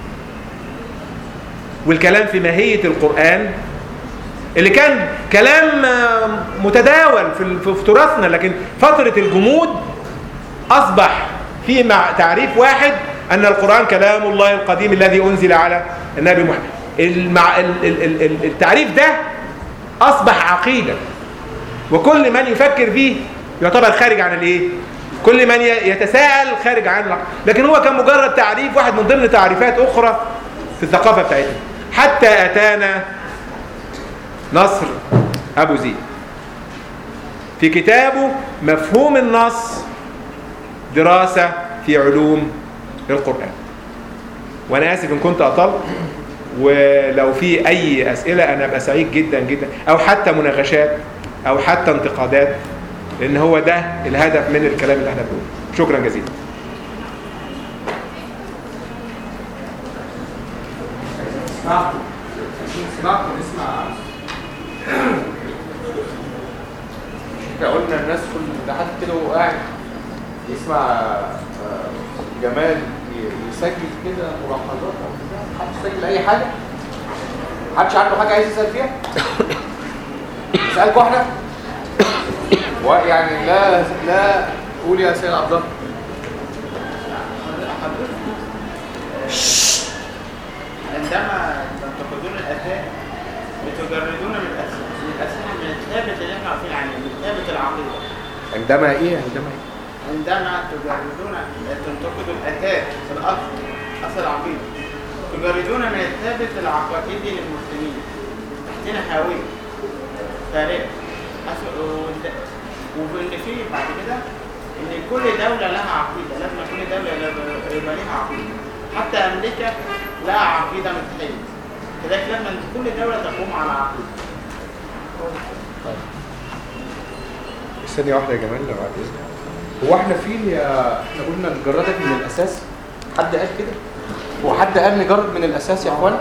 والكلام في ماهيه القران اللي كان كلام متداول في في تراثنا لكن فتره الجمود اصبح في مع تعريف واحد ان القران كلام الله القديم الذي انزل على النبي محمد المع... التعريف ده اصبح عقيده وكل من يفكر فيه يعتبر خارج عن الايه كل من يتساءل خارج عن العقيدة. لكن هو كان مجرد تعريف واحد من ضمن تعريفات اخرى في الثقافه بتاعتنا حتى اتانا نصر ابو زيد في كتابه مفهوم النص دراسه في علوم القران وانا اسف ان كنت اطلت ولو في اي اسئله انا ابقى سعيد جدا جدا او حتى مناقشات او حتى انتقادات لان هو ده الهدف من الكلام اللي احنا بنقوله شكرا جزيلا اسمعكم اسمعكم اسمع احنا قلنا الناس كل ده حد كده وهو قاعد يسمع آه، جمال ي- يسجل كده ملاحظات او بتاع حد يسجل اي حاجه محدش عنده حاجه عايز يسال فيها نسالكوا احنا ويعني لا لا قول يا سيد عبد الله عندما تنتقدون الأثاء بتجردون من الأثاء من الأثاء من الثابت اللي احنا عارفين عنه من ثابت العقيدة عندما ايه عندما ايه عندما تجردون تنتقدوا الأثاء في الأصل أصل العقيدة تجردون من الثابت العقائدي للمسلمين تحتنا هوية تاريخ أصل- وإنت- وإن في بعد كده إن كل دولة لها عقيدة لازم كل دولة يبقى لها عقيدة حتى أمريكا لها عقيدة متحدة كذلك لازم كل دولة تقوم على عقيدة ثانيه واحده يا جمال لو بعد اذنك هو احنا فين يا احنا قلنا نجردك من الاساس حد قال كده هو حد قال نجرد من الاساس يا اخوان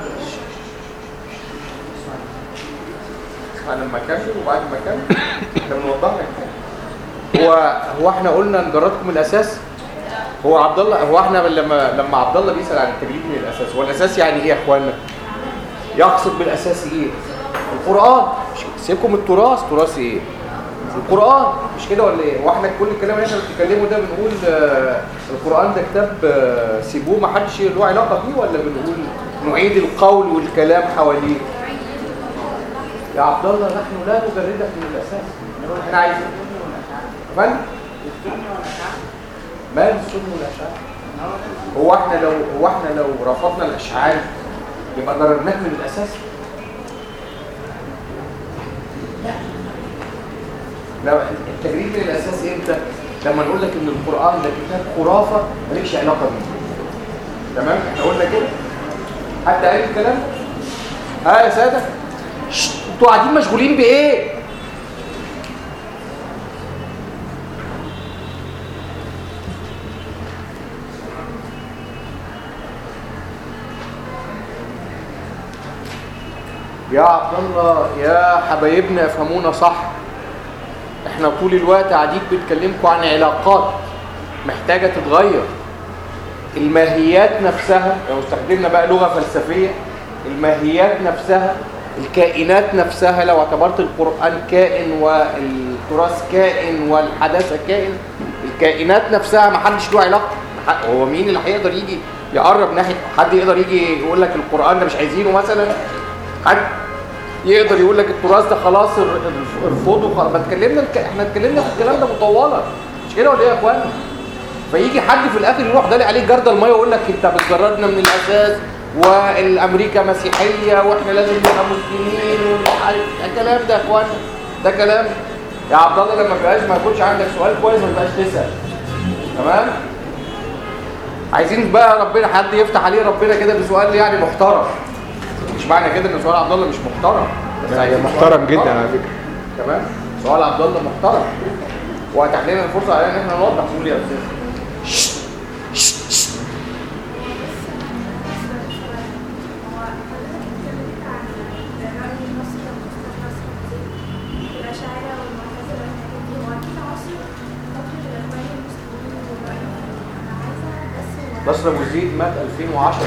اسمع لما اكمل وبعد ما اكمل احنا بنوضح لك حاجه هو هو احنا قلنا نجردكم من الاساس هو عبد الله هو احنا لما لما عبد الله بيسال عن التجريد من الاساس هو الاساس يعني ايه يا اخوانا يقصد بالاساس ايه القران مش سيبكم من التراث تراث ايه القرآن مش كده ولا ايه؟ واحنا كل الكلام اللي احنا بنتكلمه ده بنقول آه، القرآن ده كتاب آه، سيبوه ما حدش له علاقة بيه ولا بنقول نعيد القول والكلام حواليه؟ يا عبد الله نحن لا نجردك من الأساس احنا عايزين من؟ مال السنة والأشعار هو احنا لو هو احنا لو رفضنا الأشعار يبقى جردناك من الأساس؟ لا التجريد من الاساس امتى لما نقول لك ان القران ده كتاب خرافه مالكش علاقه بيه تمام احنا قلنا كده حد قال الكلام ها يا ساده شت، انتوا قاعدين مشغولين بايه يا عبد الله يا حبايبنا افهمونا صح احنا طول الوقت قاعدين بنتكلمكم عن علاقات محتاجة تتغير الماهيات نفسها لو استخدمنا بقى لغة فلسفية الماهيات نفسها الكائنات نفسها لو اعتبرت القرآن كائن والتراث كائن والحداثة كائن الكائنات نفسها ما حدش له علاقة ح- هو مين اللي هيقدر يجي يقرب ناحية حد يقدر يجي يقول لك القرآن ده مش عايزينه مثلا حد يقدر يقول لك التراث ده خلاص ار- ار- ارفضه خلاص ما اتكلمنا الك- احنا اتكلمنا في الكلام ده مطولا مش كده ولا ايه يا اخوان فيجي حد في الاخر يروح دالي عليه جرد الميه ويقول لك انت بتجردنا من الاساس والامريكا مسيحيه واحنا لازم نبقى مسلمين ومش عارف ده كلام ده يا اخوان ده كلام يا عبد الله لما بقاش ما يكونش عندك سؤال كويس ما تبقاش تسال تمام عايزين بقى ربنا حد يفتح عليه ربنا كده بسؤال يعني محترم مش معنى كده ان سؤال عبد الله مش محترم بس لا، عايزين محترم سؤال جدا على فكره تمام سؤال عبد الله محترم واتاح لنا الفرصه علينا ان احنا نوضح نقول يا استاذ نصر ابو زيد مات 2010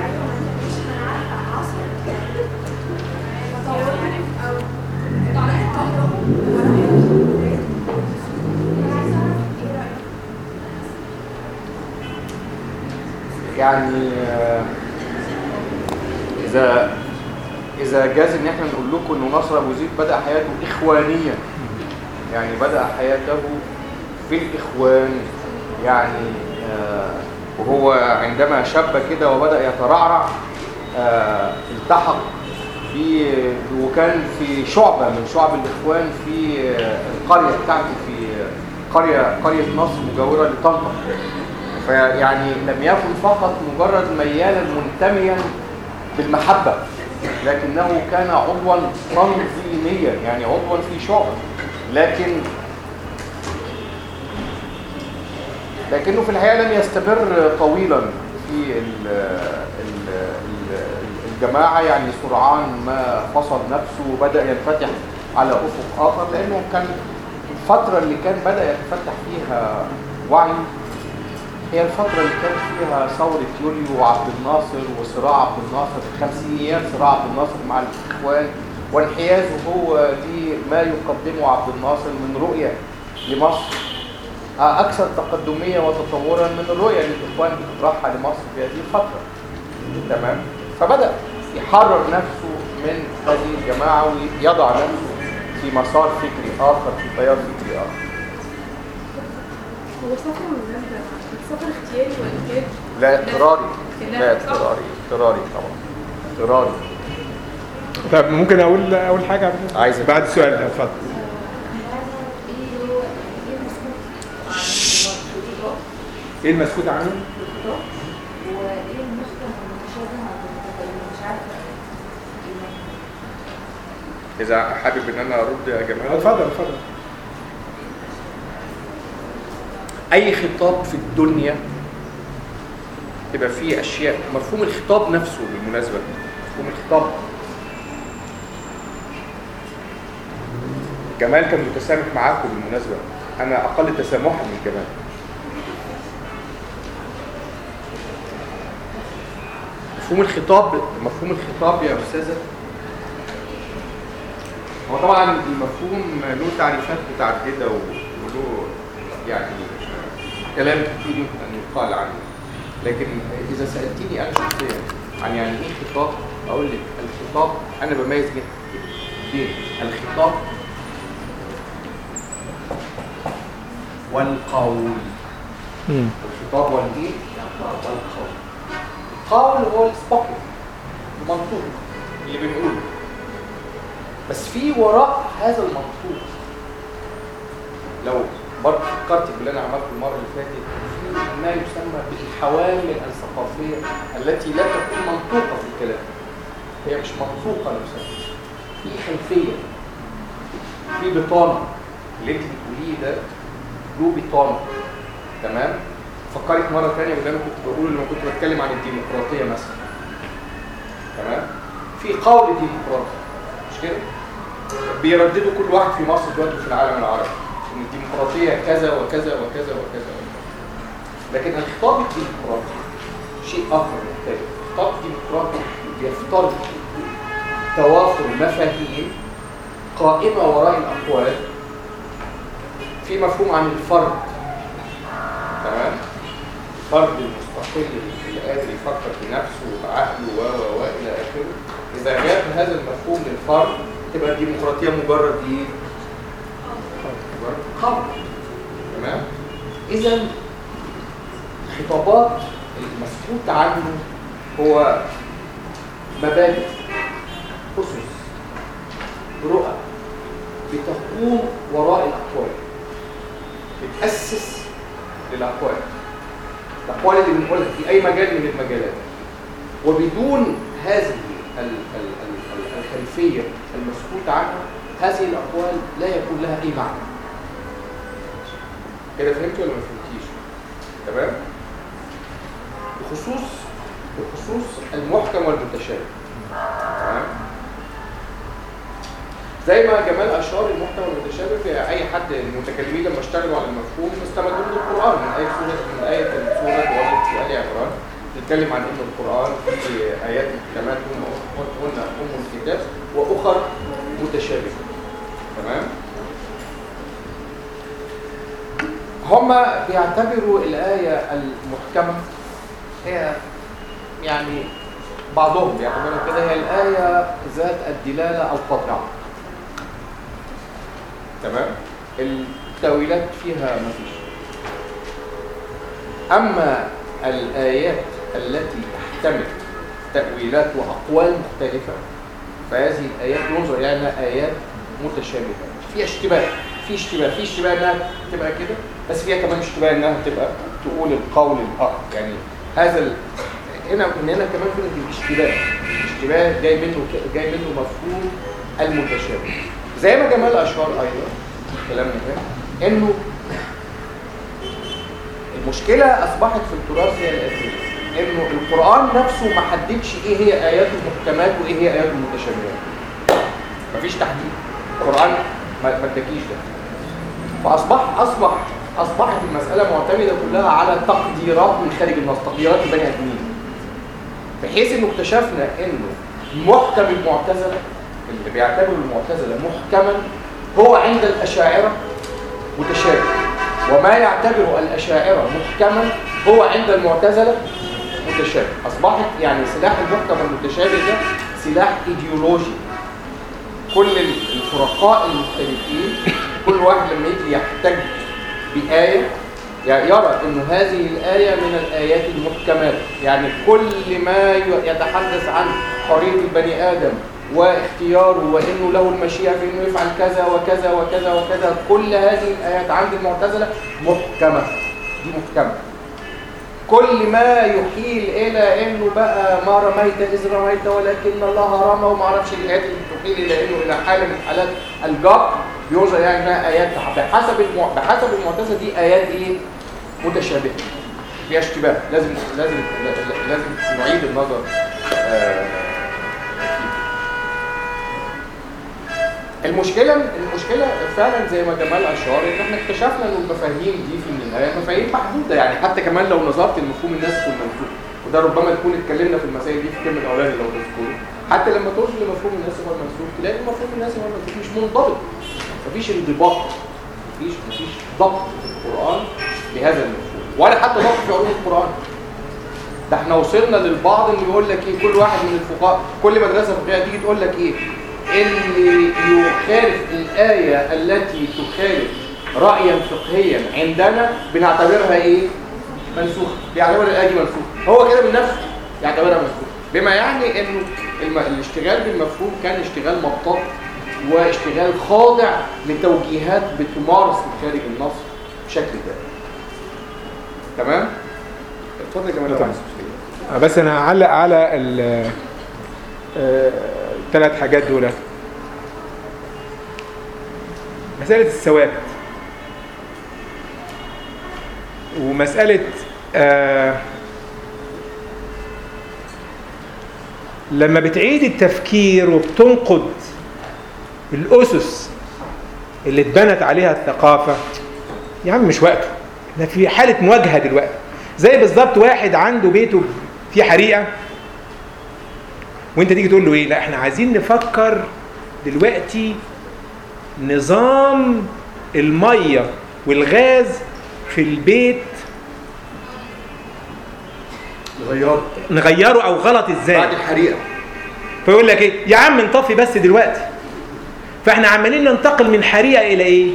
يعني آه، اذا اذا جاز ان احنا نقول لكم ان نصر ابو زيد بدا حياته اخوانيا يعني بدا حياته في الاخوان يعني آه، وهو عندما شاب كده وبدا يترعرع آه، التحق في وكان في شعبه من شعب الاخوان في آه، القريه بتاعته في قريه قريه نصر مجاوره لطنطا فيعني لم يكن فقط مجرد ميالا منتميا بالمحبة لكنه كان عضوا تنظيميا يعني عضوا في شعبة لكن لكنه في الحقيقة لم يستمر طويلا في ال ال ال الجماعة يعني سرعان ما فصل نفسه وبدأ ينفتح على أفق آخر لأنه كان الفترة اللي كان بدأ يتفتح فيها وعي هي الفترة اللي كان فيها ثورة يوليو وعبد الناصر وصراع عبد الناصر الخمسينيات صراع عبد الناصر مع الإخوان وانحيازه هو لما يقدمه عبد الناصر من رؤية لمصر أكثر تقدمية وتطورا من الرؤية اللي الإخوان بتطرحها لمصر في هذه الفترة تمام فبدأ يحرر نفسه من هذه الجماعة ويضع نفسه في مسار فكري آخر في تيار فكري آخر هو سفر ولا لا؟ سفر اختياري ولا كده؟ لا اضطراري لا، لا صح. اضطراري اضطراري طبعا اضطراري طب ممكن اقول اول حاجه عايز بعد السؤال ده اتفضل ايه المسكوت عنه؟ وايه المحكم المتشابه عند المتكلم مش عارفه اذا حابب ان انا ارد يا جماعه اتفضل اتفضل اي خطاب في الدنيا يبقى فيه اشياء مفهوم الخطاب نفسه بالمناسبه مفهوم الخطاب جمال كان متسامح معاكم بالمناسبه انا اقل تسامحا من جمال مفهوم الخطاب مفهوم الخطاب يا استاذه هو طبعا المفهوم له تعريفات متعدده وله يعني كلام كتير يمكن ان يقال عنه لكن اذا سالتني انا شخصيا عن يعني ايه خطاب اقول لك الخطاب انا بميز بين بين الخطاب والقول الخطاب والايه والقول القول هو السبوكن المنطوق اللي بنقوله بس في وراء هذا المنطوق لو برضه فكرت باللي انا عملته المره اللي فاتت في ما يسمى بالحوامل الثقافيه التي لا تكون منطوقه في الكلام هي مش منطوقه نفسها في خلفيه في بطانه اللي انت بتقوليه ده له بطانه تمام فكرت مره ثانيه باللي انا كنت بقوله لما كنت بتكلم عن الديمقراطيه مثلا تمام في قول ديمقراطي مش كده بيرددوا كل واحد في مصر دلوقتي في العالم العربي ان الديمقراطيه كذا وكذا وكذا وكذا لكن الخطاب الديمقراطي شيء اخر مختلف الخطاب الديمقراطي يفترض توافر مفاهيم قائمه وراء الاقوال في مفهوم عن الفرد تمام فرد المستقل اللي قادر يفكر بنفسه وبعقله و و و الى اخره اذا غاب هذا المفهوم للفرد تبقى الديمقراطيه مجرد ايه؟ مجرد قول تمام؟ اذا الخطابات المسكوت عنه هو مبادئ اسس رؤى بتقوم وراء الاقوال بتاسس للاقوال الاقوال اللي بنقولها في اي مجال من المجالات وبدون هذه ال- ال- ال- ال- الخلفيه المسكوت عنها هذه الاقوال لا يكون لها اي معنى كده فهمت ولا ما فهمتيش تمام بخصوص بخصوص المحكم والمتشابه تمام زي ما جمال اشار المحكم والمتشابه في اي حد المتكلمين لما اشتغلوا على المفهوم استمدوا من القران من ايه سوره من ايه سوره وردت في ال عمران تتكلم عن ان القران فيه ايات محكمات هم قلنا ام الكتاب واخر متشابهه تمام هم بيعتبروا الآية المحكمة هي يعني بعضهم بيعتبرها كده هي الآية ذات الدلالة القاطعة تمام التأويلات فيها مفيش أما الآيات التي تحتمل تأويلات وأقوال مختلفة فهذه الآيات ينظر إليها أنها آيات متشابهة في اشتباه في اشتباه في اشتباه انها تبقى كده بس فيها كمان اشتباه انها تبقى تقول القول الاخر يعني هذا ال... هنا من هنا كمان في الاشتباه اشتباه جاي منه ك- جاي منه مفهوم المتشابه زي ما جمال اشار ايضا كلامنا ده انه المشكله اصبحت في التراث هي الاتيه انه القران نفسه ما حددش ايه هي ايات المحكمات وايه هي ايات المتشابهات مفيش تحديد القرآن ما ما اداكيش ده فأصبح أصبح أصبحت المسألة معتمدة كلها على تقديرات من خارج النص تقديرات البني آدمين بحيث إنه اكتشفنا إنه محكم المعتزلة اللي بيعتبروا المعتزلة محكما هو عند الأشاعرة متشابه وما يعتبره الأشاعرة محكما هو عند المعتزلة متشابه أصبحت يعني سلاح المحكم المتشابه ده سلاح إيديولوجي كل الفرقاء المختلفين كل واحد لما يجي يحتج بآية يعني يرى أن هذه الآية من الآيات المحكمات يعني كل ما ي- يتحدث عن حرية البني آدم واختياره وأنه له المشيئة في أنه يفعل كذا وكذا وكذا وكذا كل هذه الآيات عند المعتزلة محكمة دي محكمة كل ما يحيل الى انه بقى ما رميت اذ رميت ولكن الله رمى وما اعرفش الايات اللي تحيل الى انه الى حاله من حالات الجبر بيوصل يعني انها ايات بحسب المع... بحسب المعتزله دي ايات ايه متشابهه فيها اشتباه لازم لازم لازم نعيد النظر آه، المشكلة المشكلة فعلا زي ما جمال أشار إن إحنا اكتشفنا إن المفاهيم دي في النهاية مفاهيم محدودة يعني حتى كمان لو نظرت لمفهوم الناسخ والمنسوخ وده ربما نكون اتكلمنا في المسائل دي في الترم الأولاني لو تذكروا حتى لما توصل لمفهوم الناسخ والمنسوخ تلاقي مفهوم الناسخ والمنسوخ مش منضبط مفيش انضباط مفيش مفيش ضبط في القرآن لهذا المفهوم ولا حتى ضبط في علوم القرآن ده احنا وصلنا للبعض اللي يقول لك ايه كل واحد من الفقهاء كل مدرسه فقهيه تيجي تقول لك ايه اللي يخالف الايه التي تخالف رايا فقهيا عندنا بنعتبرها ايه منسوخه بيعتبر الايه دي منسوخه هو كده من نفسه يعتبرها منسوخه بما يعني انه الم... الاشتغال بالمفهوم كان اشتغال مطاط واشتغال خاضع لتوجيهات بتمارس من خارج النص بشكل دائم تمام اتفضل يا جمال لو طبعا. عايز تشتغل. آه، بس انا هعلق على الثلاث حاجات دول مسألة الثوابت ومسألة آه، لما بتعيد التفكير وبتنقد الأسس اللي اتبنت عليها الثقافة يا عم مش وقته احنا في حالة مواجهة دلوقتي زي بالظبط واحد عنده بيته فيه حريقة وانت تيجي تقول له ايه لا احنا عايزين نفكر دلوقتي نظام المية والغاز في البيت غيار نغيره او غلط ازاي بعد الحريقه فيقول لك ايه يا عم نطفي بس دلوقتي فاحنا عمالين ننتقل من حريقه الى ايه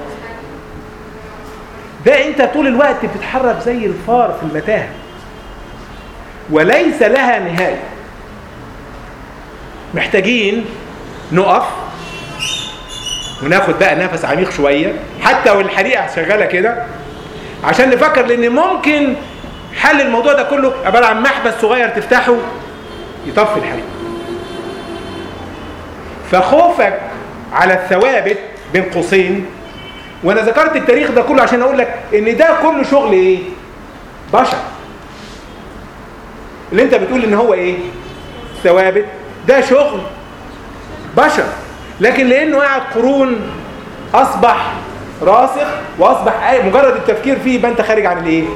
ده انت طول الوقت بتتحرك زي الفار في المتاهه وليس لها نهايه محتاجين نقف وناخد بقى نفس عميق شويه حتى والحريقه شغاله كده عشان نفكر لان ممكن حل الموضوع ده كله عباره عن محبس صغير تفتحه يطفي الحريق فخوفك على الثوابت بين قوسين وانا ذكرت التاريخ ده كله عشان اقول لك ان ده كله شغل ايه بشر اللي انت بتقول ان هو ايه ثوابت ده شغل بشر لكن لانه قاعد قرون اصبح راسخ واصبح آية مجرد التفكير فيه يبقى انت خارج عن الايه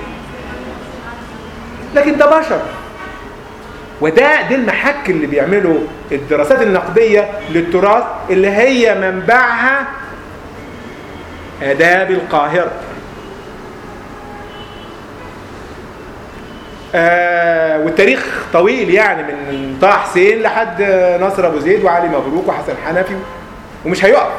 لكن ده بشر وده ده المحك اللي بيعمله الدراسات النقدية للتراث اللي هي منبعها آداب القاهرة آه والتاريخ طويل يعني من طه حسين لحد ناصر ابو زيد وعلي مبروك وحسن حنفي ومش هيقف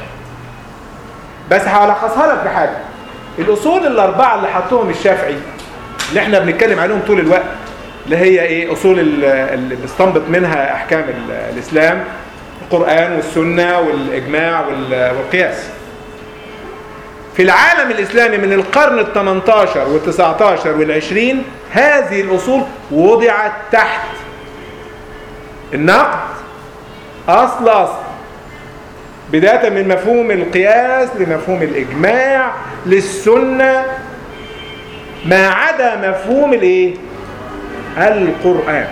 بس هلخصها لك بحاجه الاصول الاربعه اللي حطهم الشافعي اللي احنا بنتكلم عليهم طول الوقت اللي هي ايه اصول ال- اللي بنستنبط منها احكام ال- الاسلام القران والسنه والاجماع وال- والقياس في العالم الإسلامي من القرن ال 18 وال 19 وال 20 هذه الأصول وضعت تحت النقد أصل أصل بداية من مفهوم القياس لمفهوم الإجماع للسنة ما عدا مفهوم الإيه؟ القرآن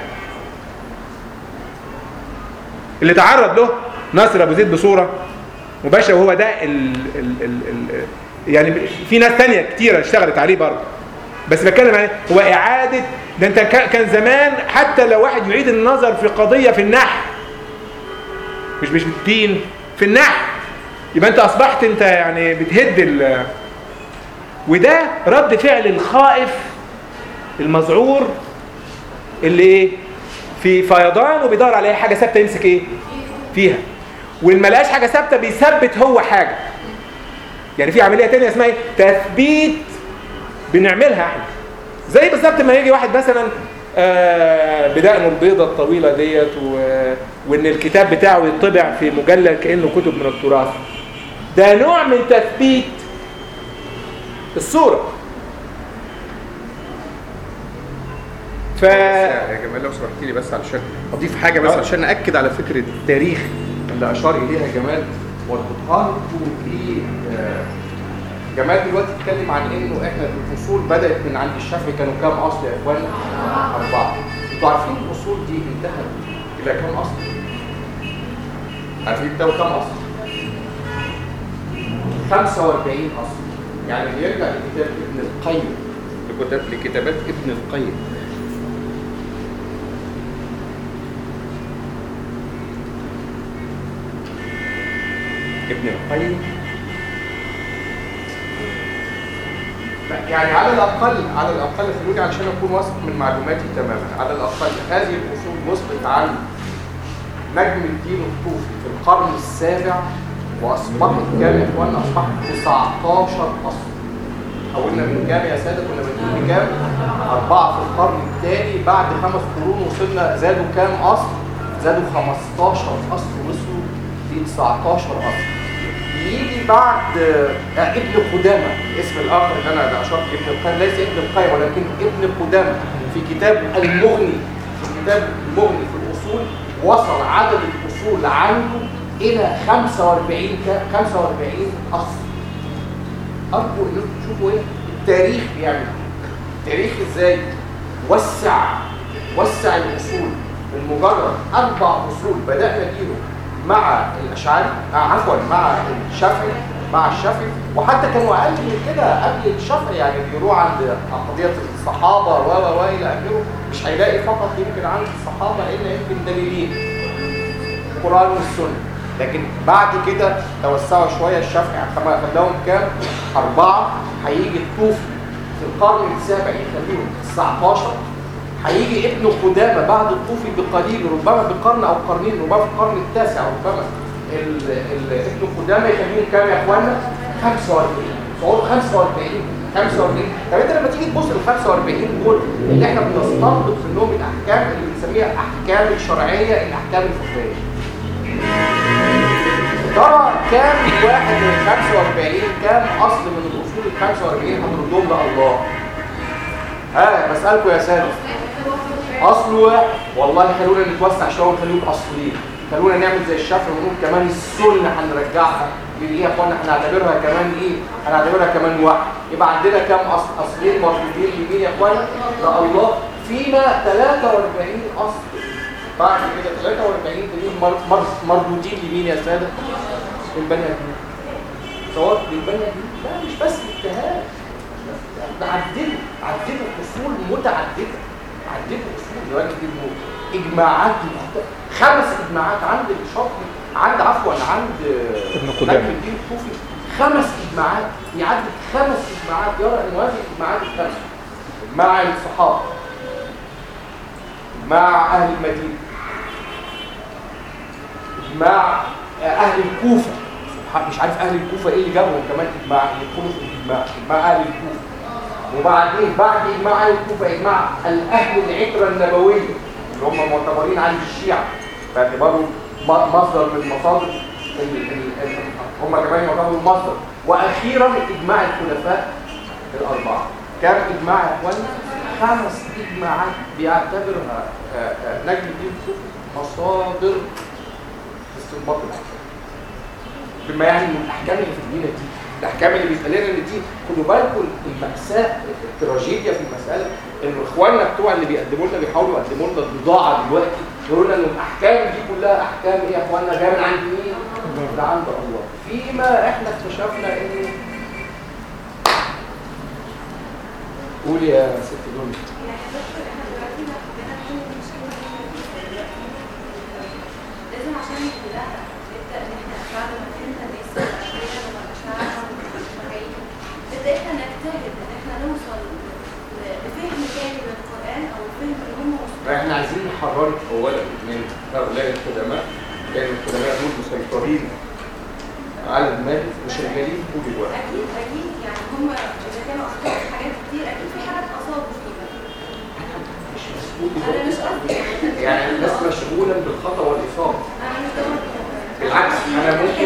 اللي تعرض له ناصر أبو زيد بصورة مباشرة وهو ده ال ال ال ال يعني في ناس تانية كتيرة اشتغلت عليه برضه بس بتكلم عن هو إعادة ده أنت كا- كان زمان حتى لو واحد يعيد النظر في قضية في النحو مش مش بالدين في النحو يبقى أنت أصبحت أنت يعني بتهد ال وده رد فعل الخائف المذعور اللي ايه في فيضان وبيدور على اي حاجه ثابته يمسك ايه فيها واللي ما لقاش حاجه ثابته بيثبت هو حاجه يعني في عمليه تانية اسمها ايه تثبيت بنعملها احنا زي بالظبط ما يجي واحد مثلا آه بدقنه البيضة الطويلة ديت و... وان الكتاب بتاعه يطبع في مجلد كأنه كتب من التراث ده نوع من تثبيت الصورة ف يا جمال لو سمحت لي بس علشان اضيف حاجه بس آه. علشان ناكد على فكره التاريخ اللي اشار اليها جمال واربطها لكم ب آه، جمال دلوقتي اتكلم عن انه احنا الاصول بدات من عند الشافعي كانوا كام اصل يا اخوانا؟ اربعه انتوا عارفين الاصول دي انتهت الى كام اصل؟ عارفين ده كام اصل؟ 45 اصل يعني اللي يرجع لكتاب ابن القيم لكتاب لكتابات ابن القيم ابن القيم يعني على الاقل على الاقل خلوني علشان اكون واثق من معلوماتي تماما على الاقل هذه الاصول وصلت عن نجم الدين الطوفي في القرن السابع واصبحت كام يا اخوانا اصبحت 19 اصل حولنا من كام يا ساده كنا بنقول بكام اربعه في القرن الثاني بعد خمس قرون وصلنا زادوا كام اصل زادوا 15 اصل وصلوا ل 19 اصل يجي بعد آه، ابن قدامه اسم الاخر اللي انا اشرت ابن القيم ليس ابن القيم ولكن ابن قدامه في كتاب المغني في كتاب المغني في الاصول وصل عدد الاصول عنده الى 45 ك- 45 اصل ارجو انكم تشوفوا ايه التاريخ بيعمل إيه. التاريخ ازاي وسع وسع الاصول من مجرد اربع اصول بدانا نجيله مع الاشعري آه عفوا مع الشافعي مع الشافعي وحتى كانوا اقل من كده قبل الشافعي يعني بيروح عند قضيه الصحابه و و و الى اخره مش هيلاقي فقط يمكن عند الصحابه الا يمكن دليلين القران والسنه لكن بعد كده توسعوا شويه الشافعي خما- خلاهم كام؟ اربعه هيجي الطوفي في القرن السابع يخليهم 19 هيجي ابن قدامه بعد الطوفي بقليل ربما بقرن او قرنين ربما في القرن التاسع ربما ال- ال- ابن قدامه يخليهم كام يا اخوانا 45 صعود 45 45 طب انت لما تيجي تبص لل 45 دول اللي احنا بنستنبط منهم الاحكام اللي بنسميها الاحكام الشرعيه الاحكام الفقهيه ترى كام واحد من ال 45 كام اصل من الاصول ال 45 هتردهم لله ها بسالكم يا ساده اصل واحد والله خلونا نتوسع شويه ونخليه يبقى اصلين خلونا نعمل زي الشافعي ونقول كمان السنه هنرجعها اللي هي يا اخوانا هنعتبرها كمان ايه هنعتبرها كمان واحد يبقى عندنا كام اصل اصلين مربوطين بمين يا اخوانا ده الله فينا 43 اصل بعد كده 43 دليل مر- مر- مربوطين لمين يا ساده للبني ادمين سواء للبني ادمين لا مش بس اجتهاد ده عدلوا عدلوا اصول متعدده عدلوا اصول دلوقتي انه اجماعات مختلفة. خمس اجماعات عند الشاطبي عند عفوا عند ابن قدامة. نجم الدين الكوفي خمس اجماعات يعدل خمس اجماعات يرى ان هذه الاجماعات الخمسه مع الصحابه مع اهل المدينه مع اهل الكوفه سبحان- مش عارف اهل الكوفه ايه اللي جابهم كمان اجماع يدخلوا في الاجماع اجماع اهل الكوفه وبعدين بعد اجماع اهل الكوفه اجماع الاهل العتره النبويه اللي هم معتبرين عند الشيعه باعتبارهم م- مصدر من مصادر ال- ال- ال- هم كمان يعتبروا مصدر واخيرا اجماع الخلفاء الاربعه كم اجماع يا اخوانا خمس اجماعات بيعتبرها آه، آه، نجم الدين الكوفي مصادر استنباط الاحكام بما يعني من الاحكام اللي في المدينه دي الاحكام اللي بيتقال لنا ان دي خدوا بالكم الماساه التراجيديا في المساله ان اخواننا بتوع اللي بيقدموا لنا بيحاولوا يقدموا لنا البضاعه دلوقتي يقولوا لنا ان الاحكام دي كلها احكام ايه يا اخواننا جايه من عند مين؟ من عند الله فيما احنا اكتشفنا ان قول يا ست دنيا لازم عشان نبدأ نبدأ ان احنا بعد ما فهمنا الناس الأشياء وما أشعارها والمشاعر نبدأ احنا نجتهد ان احنا نوصل ل- لفهم كامل للقرآن او الفهم اللي هم وصلوا احنا عايزين نحررك اولا من هؤلاء القدماء لان القدماء دول مسيطرين على دماغي وشغالين طول الوقت اكيد اكيد يعني هم اذا كانوا اخطاوا في حاجات كتير اكيد في حاجات اصابوا فيها مش مسؤول انا مش قصدي يعني الناس مشغولا بالخطا والاصابه انا مش دور بالعكس انا ممكن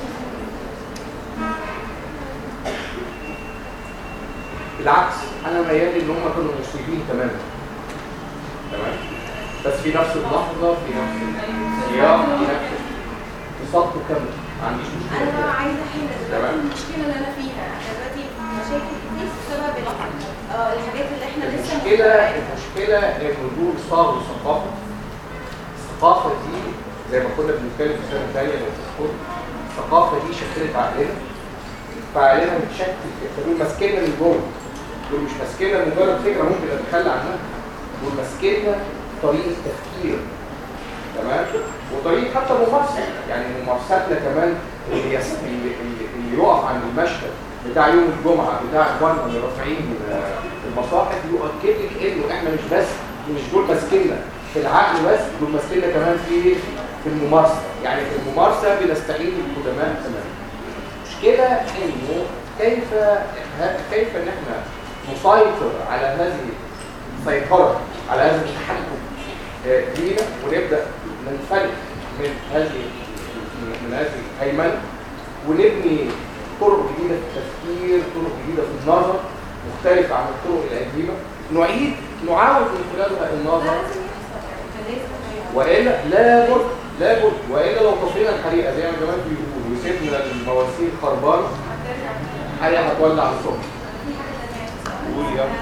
بالعكس انا ميال ان هم كانوا مصيبين تماما تمام بس في نفس اللحظه في نفس السياق في نفس اصابته كامله ما عنديش مشكله انا كده. عايزه احل دلوقتي تمام. المشكله اللي انا فيها احنا دلوقتي مشاكل كتير بسبب ال- اه الحاجات اللي احنا لسه المشكله مخترعينها. المشكله ان دول صاروا ثقافه الثقافه دي زي ما كنا بنتكلم في سنه ثانيه لو تذكروا الثقافه دي شكلت عقلنا فعقلنا متشكل كده دول ماسكيننا من جوه دول مش ماسكيننا مجرد فكره ممكن نتخلى عنها دول ماسكيننا طريقه تفكير تمام وطريقه حتى ممارسه يعني ممارساتنا كمان اللي, يس... اللي, اللي, اللي يقف عند المشهد بتاع يوم الجمعه بتاع اخواننا اللي رافعين آه، المصاحف يؤكد لك انه احنا مش بس مش دول ماسكيننا في العقل بس دول ماسكيننا كمان في في الممارسه يعني في الممارسه بنستعين بالقدماء تماما المشكله انه كيف ه- كيف ان احنا نسيطر على هذه السيطره على هذا التحكم آه، لينا ونبدا ننفلت من هذه من هذه الهيمنه ونبني طرق جديده في التفكير طرق جديده في النظر مختلفه عن الطرق القديمه نعيد نعاود من خلالها ده النظر لازم يحصل يعني كان لازم يحصل. والا لابد لابد والا لو طفينا الحريقه زي ما زمان بيقولوا وسيبنا المواسير خربانه الحريقه هتولع الصبح في حاجه ثانيه بس قولي يلا.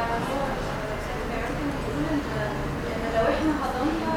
لو احنا هضمنا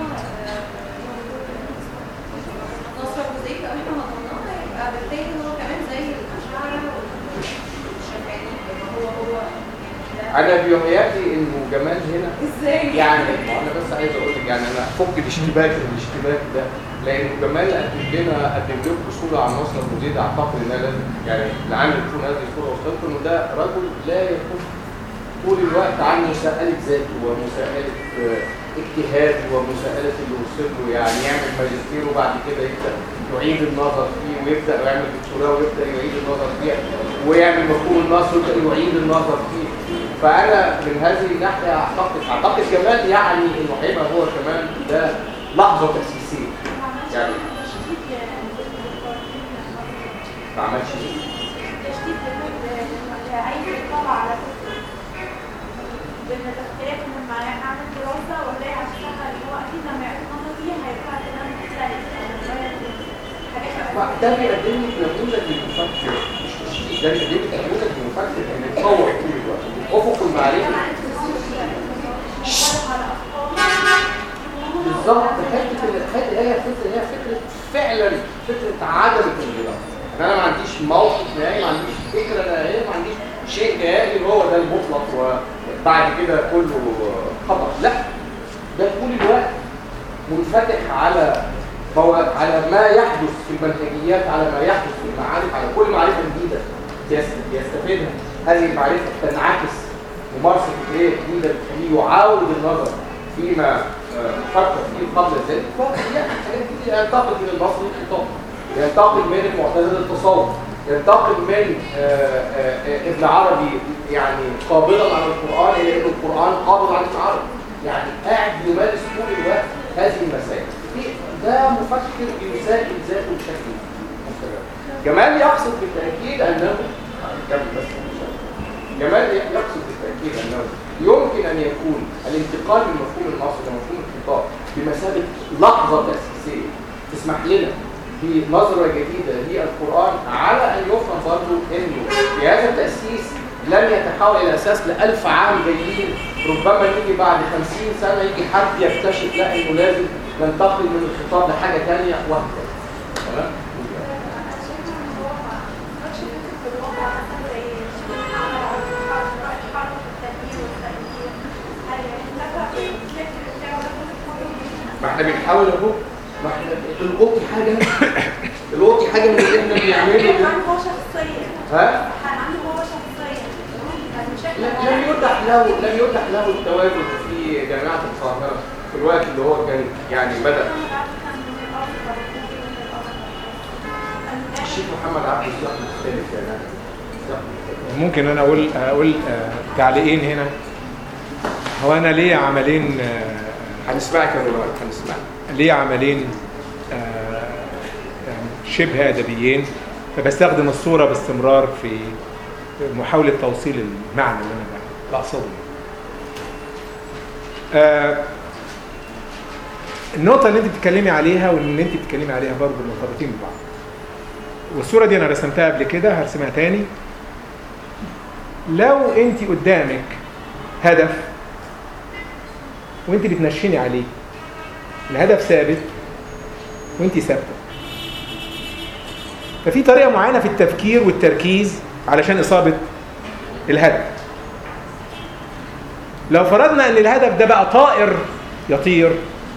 نصر الجزئيه لو احنا هضمناها يبقى بالتالي هو كمان زي الاشاعره والشافعيين يبقى هو هو يعني انا بيهيألي انه جمال هنا ده ازاي يعني ما انا بس عايز اقول لك يعني انا افك الاشتباك الاشتباك ده لان جمال قدم لنا قدم لكم صوره عن نصر المزيد اعتقد انها لازم يعني لعل تكون هذه الصوره وصلت انه ده رجل لا يكف طول الوقت عن مساءله ذاته ومساءله آه، اجتهاد ومساءله اللي وصل له يعني يعمل ماجستير وبعد كده يبدا يعيد النظر فيه ويبدا يعمل دكتوراه ويبدا يعيد النظر فيها ويعمل مفهوم النصر ويبدا يعيد النظر فيه فانا من هذه الناحيه اعتقد اعتقد كمان يعني انه هيبقى هو كمان ده لحظه تاسيسيه يعني ما عملش ايه تشتيت عايز يطلع على فكره فده بيقدم لك نموذج للمفكر مش تشكيل ده بيقدم لك نموذج للمفكر ان يتطور طول الوقت افق المعرفي بالظبط حته الحته هي فكره هي فكره فعلا فكره عدم الانضباط ان انا ما عنديش موقف نهائي ما عنديش فكره نهائيه ما عنديش شيء نهائي اللي هو ده المطلق وبعد كده كله خطا لا ده طول الوقت منفتح على مو... على ما يحدث في المنهجيات على ما يحدث في المعارف على كل معرفه جديده يست... يستفيدها هذه المعرفه تنعكس ممارسه فكريه جديده بتخليه يعاود النظر فيما آه، فكر فيه قبل ذلك فهي حاجات كتير ينتقل من المصري الخطاب ينتقل من المعتزله التصوف ينتقل من آه، آه، آه، ابن عربي يعني قابضا على القران الى ان القران قابض على ابن عربي يعني قاعد يمارس طول الوقت هذه المسائل ده مفكر يزال ذاته بشكل مستمر جمال يقصد بالتاكيد انه كمل بس جمال يقصد بالتاكيد انه يمكن ان يكون الانتقال من مفهوم النص لمفهوم الخطاب بمثابه لحظه تاسيسيه تسمح لنا بنظره جديده للقران على ان يفهم برضه انه في هذا التاسيس لن يتحول الى اساس لألف عام جايين ربما يجي بعد خمسين سنه يجي حد يكتشف لا انه لازم ننتقل من الخطاب لحاجه ثانيه وهكذا تمام ما احنا بنحاول اهو ما احنا القطي حاجه القطي حاجه من اللي احنا بنعمله ده. هو شخصيا ها عنده هو شخصيا يعني بشكل لا- لم يتح له لم يتح له التواجد في جامعه القاهره في الوقت اللي هو كان يعني بدا الشيخ محمد عبد السلام مختلف يعني سياق مختلف. ممكن انا اقول اقول آه، تعليقين هنا هو انا ليه عملين آه، هنسمعك يا مولانا هنسمعك ليه عملين آه، يعني شبه ادبيين فبستخدم الصوره باستمرار في محاوله توصيل المعنى اللي انا بقصده آه، النقطة اللي انت بتتكلمي عليها واللي انت بتتكلمي عليها برضه مرتبطين ببعض. والصورة دي انا رسمتها قبل كده هرسمها تاني. لو انت قدامك هدف وانت بتنشني عليه الهدف ثابت وانت ثابته ففي طريقه معينه في التفكير والتركيز علشان اصابه الهدف لو فرضنا ان الهدف ده بقى طائر يطير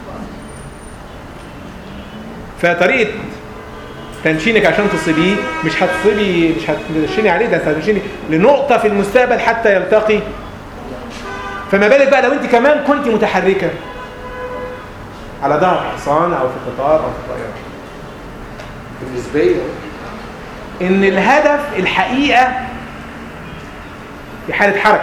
فطريقه تنشينك عشان تصيبيه مش هتصيبي مش هتنشني عليه ده انت هتنشني لنقطه في المستقبل حتى يلتقي فما بالك بقى لو انت كمان كنت متحركه على ظهر حصان او في قطار او في طياره بالنسبه ان الهدف الحقيقه في حاله حركه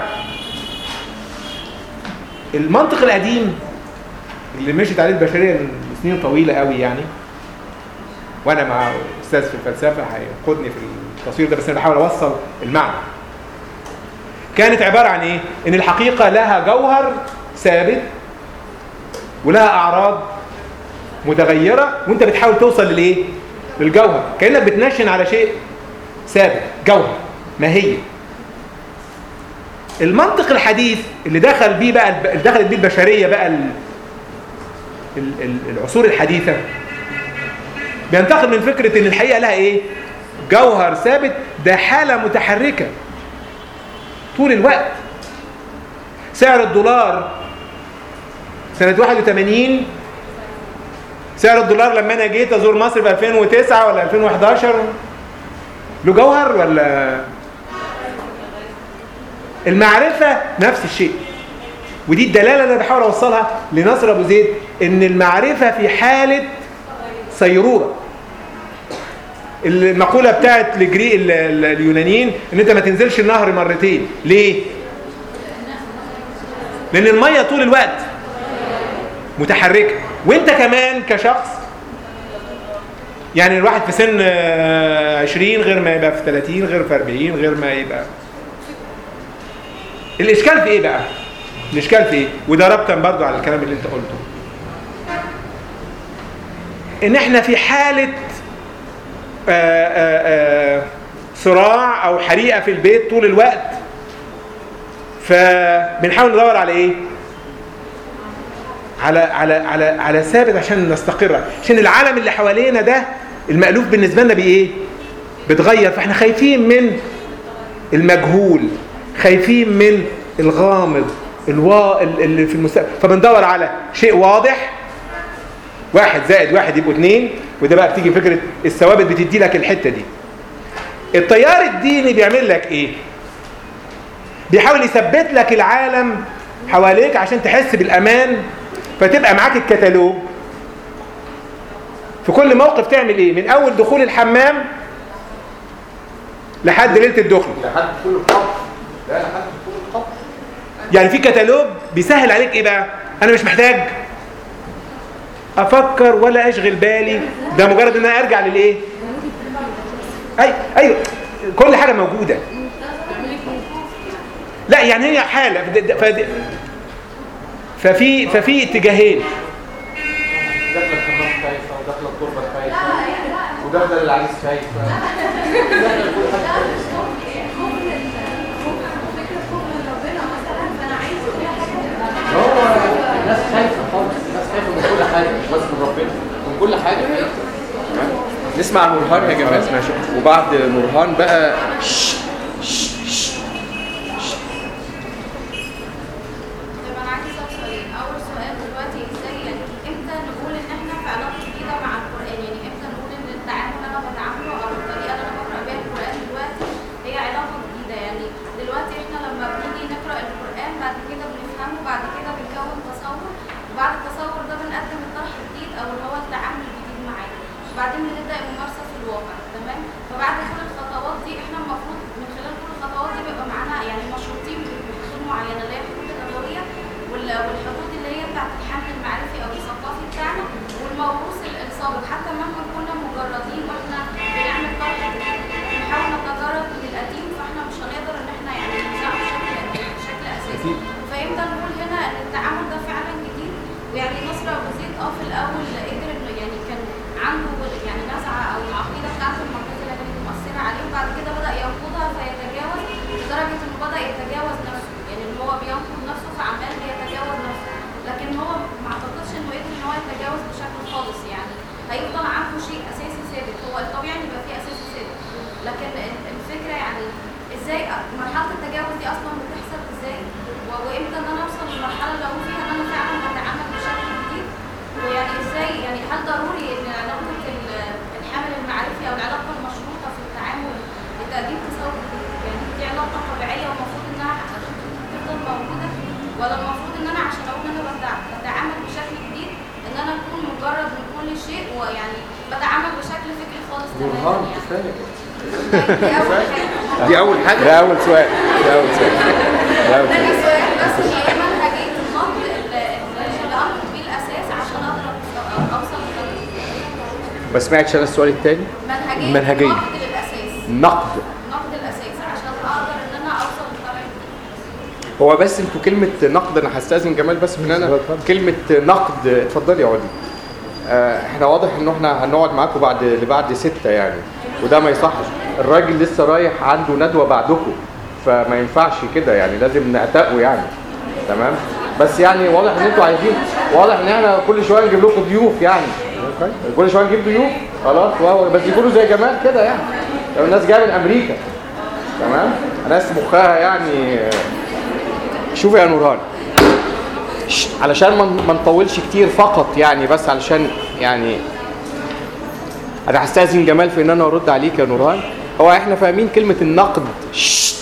المنطق القديم اللي مشيت عليه البشريه لسنين طويله قوي يعني وانا مع استاذ في الفلسفه هيقودني في التصوير ده بس انا بحاول اوصل المعنى كانت عباره عن ايه ان الحقيقه لها جوهر ثابت ولها اعراض متغيره وانت بتحاول توصل للايه للجوهر كانك بتنشن على شيء ثابت جوهر ماهيه المنطق الحديث اللي دخل بيه بقى اللي دخلت بيه البشريه بقى ال- ال- ال- العصور الحديثه بينتقل من فكره ان الحقيقه لها ايه جوهر ثابت ده حاله متحركه طول الوقت سعر الدولار سنة 81 سعر الدولار لما انا جيت ازور مصر في 2009 ولا 2011 له جوهر ولا المعرفة نفس الشيء ودي الدلالة اللي انا بحاول اوصلها لنصر ابو زيد ان المعرفة في حالة صيرورة المقولة بتاعت الجري ال- ال- اليونانيين ان انت ما تنزلش النهر مرتين ليه؟ لان المية طول الوقت متحركة وانت كمان كشخص يعني الواحد في سن آه، 20 غير ما يبقى في 30 غير في 40 غير ما يبقى الاشكال في ايه بقى الاشكال في ايه وده ربطا برضو على الكلام اللي انت قلته ان احنا في حالة آه، آه، آه، صراع او حريقه في البيت طول الوقت فبنحاول ندور على ايه على على على على ثابت عشان نستقر عشان العالم اللي حوالينا ده المألوف بالنسبه لنا بايه بتغير فاحنا خايفين من المجهول خايفين من الغامض الوا... اللي في المستقبل فبندور على شيء واضح واحد زائد واحد يبقوا اتنين وده بقى بتيجي فكرة الثوابت بتدي لك الحتة دي التيار الديني بيعمل لك ايه بيحاول يثبت لك العالم حواليك عشان تحس بالأمان فتبقى معاك الكتالوج في كل موقف تعمل ايه من اول دخول الحمام لحد ليله الدخل لحد كل القبر لا لحد كل القبر يعني في كتالوج بيسهل عليك ايه بقى انا مش محتاج افكر ولا اشغل بالي ده مجرد ان انا ارجع للايه اي ايوه كل حاجه موجوده لا يعني هي حاله د- د- فد- ففي ففي اتجاهين داخله الحمام خايفه وداخله التربه خايفه وداخله العريس خايفه هو الناس خايفه خالص الناس خايفه من كل حاجه مش بس من ربنا من كل حاجه خايفه تمام؟ نسمع نورهان يا جماعه ماشي وبعد نورهان بقى طب انا عندي سؤال سؤالين اول سؤال دلوقتي ازاي يعني امتى نقول ان احنا في علاقه جديده مع القران يعني امتى نقول ان التعامل اللي انا بتعامله او الطريقه اللي انا بقرا بيها القران دلوقتي هي علاقه جديده يعني دلوقتي احنا لما بنيجي نقرا القران بعد كده بنفهمه بعد كده بنكون تصور وبعد التصور ده بنقدم الطرح الجديد او اللي هو التعامل الجديد معاه وبعدين بنبدا الممارسه في الواقع تمام فبعد كل الخطوات دي احنا المفروض من خلال كل الخطوات دي بيبقى معانا يعني مشروطين بحدود معينه اللي هي الحدود اللغويه وال- والحدود اللي هي بتاعت الحمل المعرفي او الثقافي بتاعنا والموروث ال- السابق حتى مهما كنا مجردين واحنا بنعمل طرح جديد بنحاول نتجرد من القديم فاحنا مش هنقدر ان احنا يعني ننزعه بشكل بشكل اساسي فيبدا نقول هنا ان التعامل ده فعلا جديد ويعني نصر ابو زيد اه في الاول قدر انه يعني كان عنده يعني نزعه او العقيده بتاعته المعتزله كانت مؤثره عليه وبعد كده بدا ينقضها فيتجاوز لدرجه انه بدا يتجاوز نفسه يعني ان هو بينقض نفسه فعمال بيتجاوز نفسه لكن هو ما اعتقدش انه قدر ان هو يتجاوز بشكل خالص يعني هيفضل عنده شيء اساسي ثابت هو الطبيعي ان يبقى فيه اساسي ثابت لكن ال- الفكره يعني ازاي أ- مرحله التجاوز دي اصلا بتحصل ازاي و- وامتى ان انا اوصل للمرحله اللي اقول فيها ان انا فعلا بتعامل بشكل جديد ويعني ازاي يعني هل ضروري ان علاقه ال- الحمل المعرفي او العلاقه المشروطه في التعامل لتقديم تصور جديد يعني دي علاقه طبيعيه والمفروض انها تفضل موجوده ولا المفروض ان انا عشان اقول ان انا بتع- بتعامل بشكل جديد ان انا اكون مجرد من كل شيء ويعني بتعامل بشكل فكري خالص نورهان تماما يعني كفايه دي اول حاجه دي اول حاجه ده اول سؤال ده اول سؤال ده أول سؤال. تاني سؤال بس هي منهجية النقد اللي اللي أنقد بيه الأساس عشان أقدر أوصل- أوصل لل- ما سمعتش انا السؤال الثاني منهجية منهجية. النقد للأساس نقد نقد الأساس عشان أقدر إن أنا أوصل للطريق هو بس انتوا كلمة نقد انا هستأذن جمال بس من انا اتفضل. كلمة نقد اتفضلي يا عودي آه، احنا واضح ان احنا هنقعد معاكم بعد لبعد ستة يعني وده ما يصحش الراجل لسه رايح عنده ندوة بعدكم فما ينفعش كده يعني لازم نعتقه يعني تمام بس يعني واضح ان انتوا عايزين واضح ان احنا كل شويه نجيب لكم ضيوف يعني كل شويه نجيب ضيوف خلاص وهو- بس يكونوا زي جمال كده يعني لو الناس جايه من امريكا تمام ناس مخها يعني آه، شوفي يا نوران شت، علشان ما ما نطولش كتير فقط يعني بس علشان يعني انا هستاذن جمال في ان انا ارد عليك يا نوران هو احنا فاهمين كلمه النقد شت.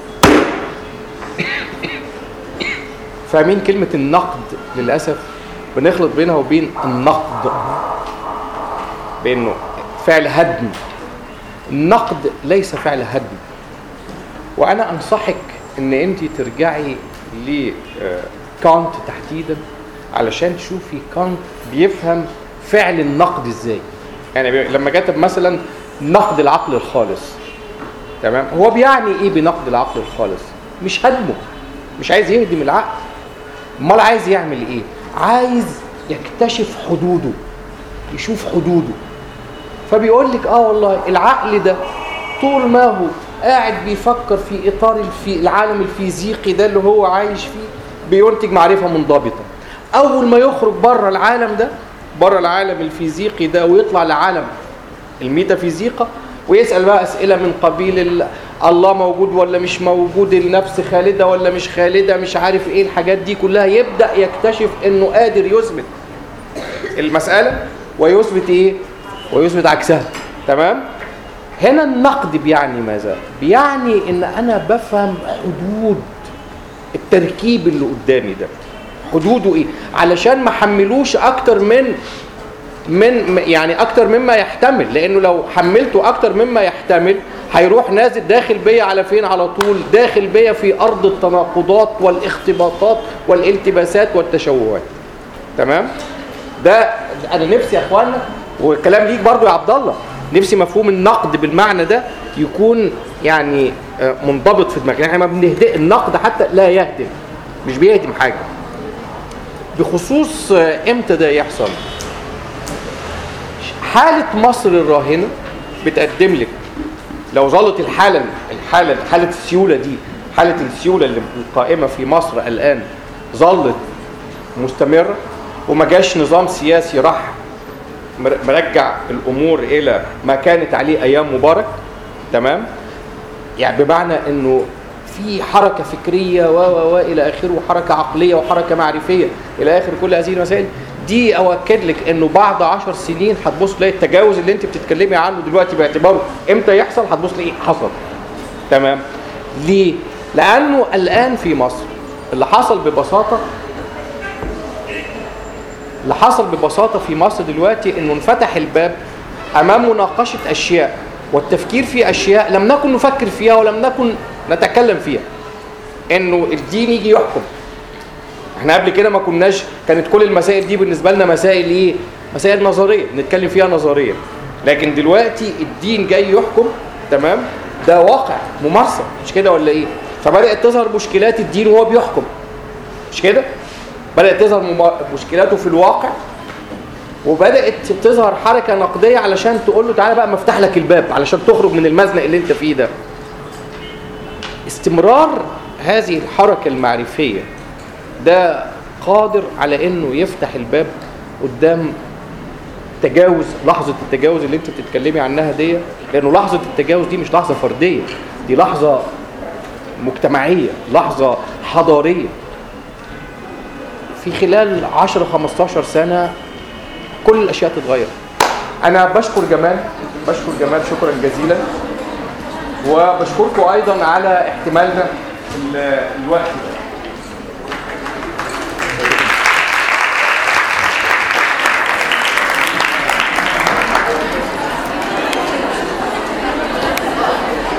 فاهمين كلمه النقد للاسف بنخلط بينها وبين النقد بانه فعل هدم النقد ليس فعل هدم وانا انصحك ان انت ترجعي لكانت تحديدا علشان تشوفي كانت بيفهم فعل النقد ازاي يعني بي- لما كتب مثلا نقد العقل الخالص تمام هو بيعني ايه بنقد العقل الخالص مش هدمه مش عايز يهدم العقل امال عايز يعمل ايه عايز يكتشف حدوده يشوف حدوده فبيقول لك اه والله العقل ده طول ما هو قاعد بيفكر في اطار الفي العالم الفيزيقي ده اللي هو عايش فيه بينتج معرفه منضبطه اول ما يخرج بره العالم ده بره العالم الفيزيقي ده ويطلع لعالم الميتافيزيقا ويسال بقى اسئله من قبيل ال- الله موجود ولا مش موجود النفس خالده ولا مش خالده مش عارف ايه الحاجات دي كلها يبدا يكتشف انه قادر يثبت المساله ويثبت ايه ويثبت عكسها تمام هنا النقد بيعني ماذا بيعني ان انا بفهم حدود التركيب اللي قدامي ده حدوده ايه علشان ما حملوش اكتر من من يعني اكتر مما يحتمل لانه لو حملته اكتر مما يحتمل هيروح نازل داخل بيا على فين على طول داخل بيا في ارض التناقضات والاختباطات والالتباسات والتشوهات تمام ده انا نفسي يا اخوانا والكلام ليك برضو يا عبد الله نفسي مفهوم النقد بالمعنى ده يكون يعني آه، منضبط في دماغك يعني احنا ما بنهدئ النقد حتى لا يهدم مش بيهدم حاجه بخصوص آه، امتى ده يحصل حالة مصر الراهنة بتقدم لك لو ظلت الحالة الحالة حالة السيولة دي حالة السيولة اللي القائمة في مصر الآن ظلت مستمرة وما جاش نظام سياسي راح مر- مرجع الأمور إلى ما كانت عليه أيام مبارك تمام يعني بمعنى انه في حركه فكريه و و و الى اخره وحركه عقليه وحركه معرفيه الى اخر كل هذه المسائل دي اؤكد لك انه بعد عشر سنين هتبص تلاقي التجاوز اللي انت بتتكلمي عنه دلوقتي باعتباره امتى يحصل هتبص تلاقيه حصل تمام ليه لانه الان في مصر اللي حصل ببساطه اللي حصل ببساطه في مصر دلوقتي انه انفتح الباب امام مناقشه اشياء والتفكير في اشياء لم نكن نفكر فيها ولم نكن نتكلم فيها انه الدين يجي يحكم احنا قبل كده ما كناش كانت كل المسائل دي بالنسبه لنا مسائل ايه مسائل نظريه بنتكلم فيها نظريا لكن دلوقتي الدين جاي يحكم تمام ده واقع ممارسه مش كده ولا ايه فبدات تظهر مشكلات الدين وهو بيحكم مش كده بدات تظهر مما- مشكلاته في الواقع وبدات تظهر حركه نقديه علشان تقول له تعالى بقى مفتح لك الباب علشان تخرج من المزنق اللي انت فيه ده استمرار هذه الحركه المعرفيه ده قادر على انه يفتح الباب قدام تجاوز لحظه التجاوز اللي انت بتتكلمي عنها دي لانه لحظه التجاوز دي مش لحظه فرديه دي لحظه مجتمعيه لحظه حضاريه في خلال 10 15 سنه كل الاشياء تتغير انا بشكر جمال بشكر جمال شكرا جزيلا وبشكركم ايضا على احتمالنا ال- الوقت ده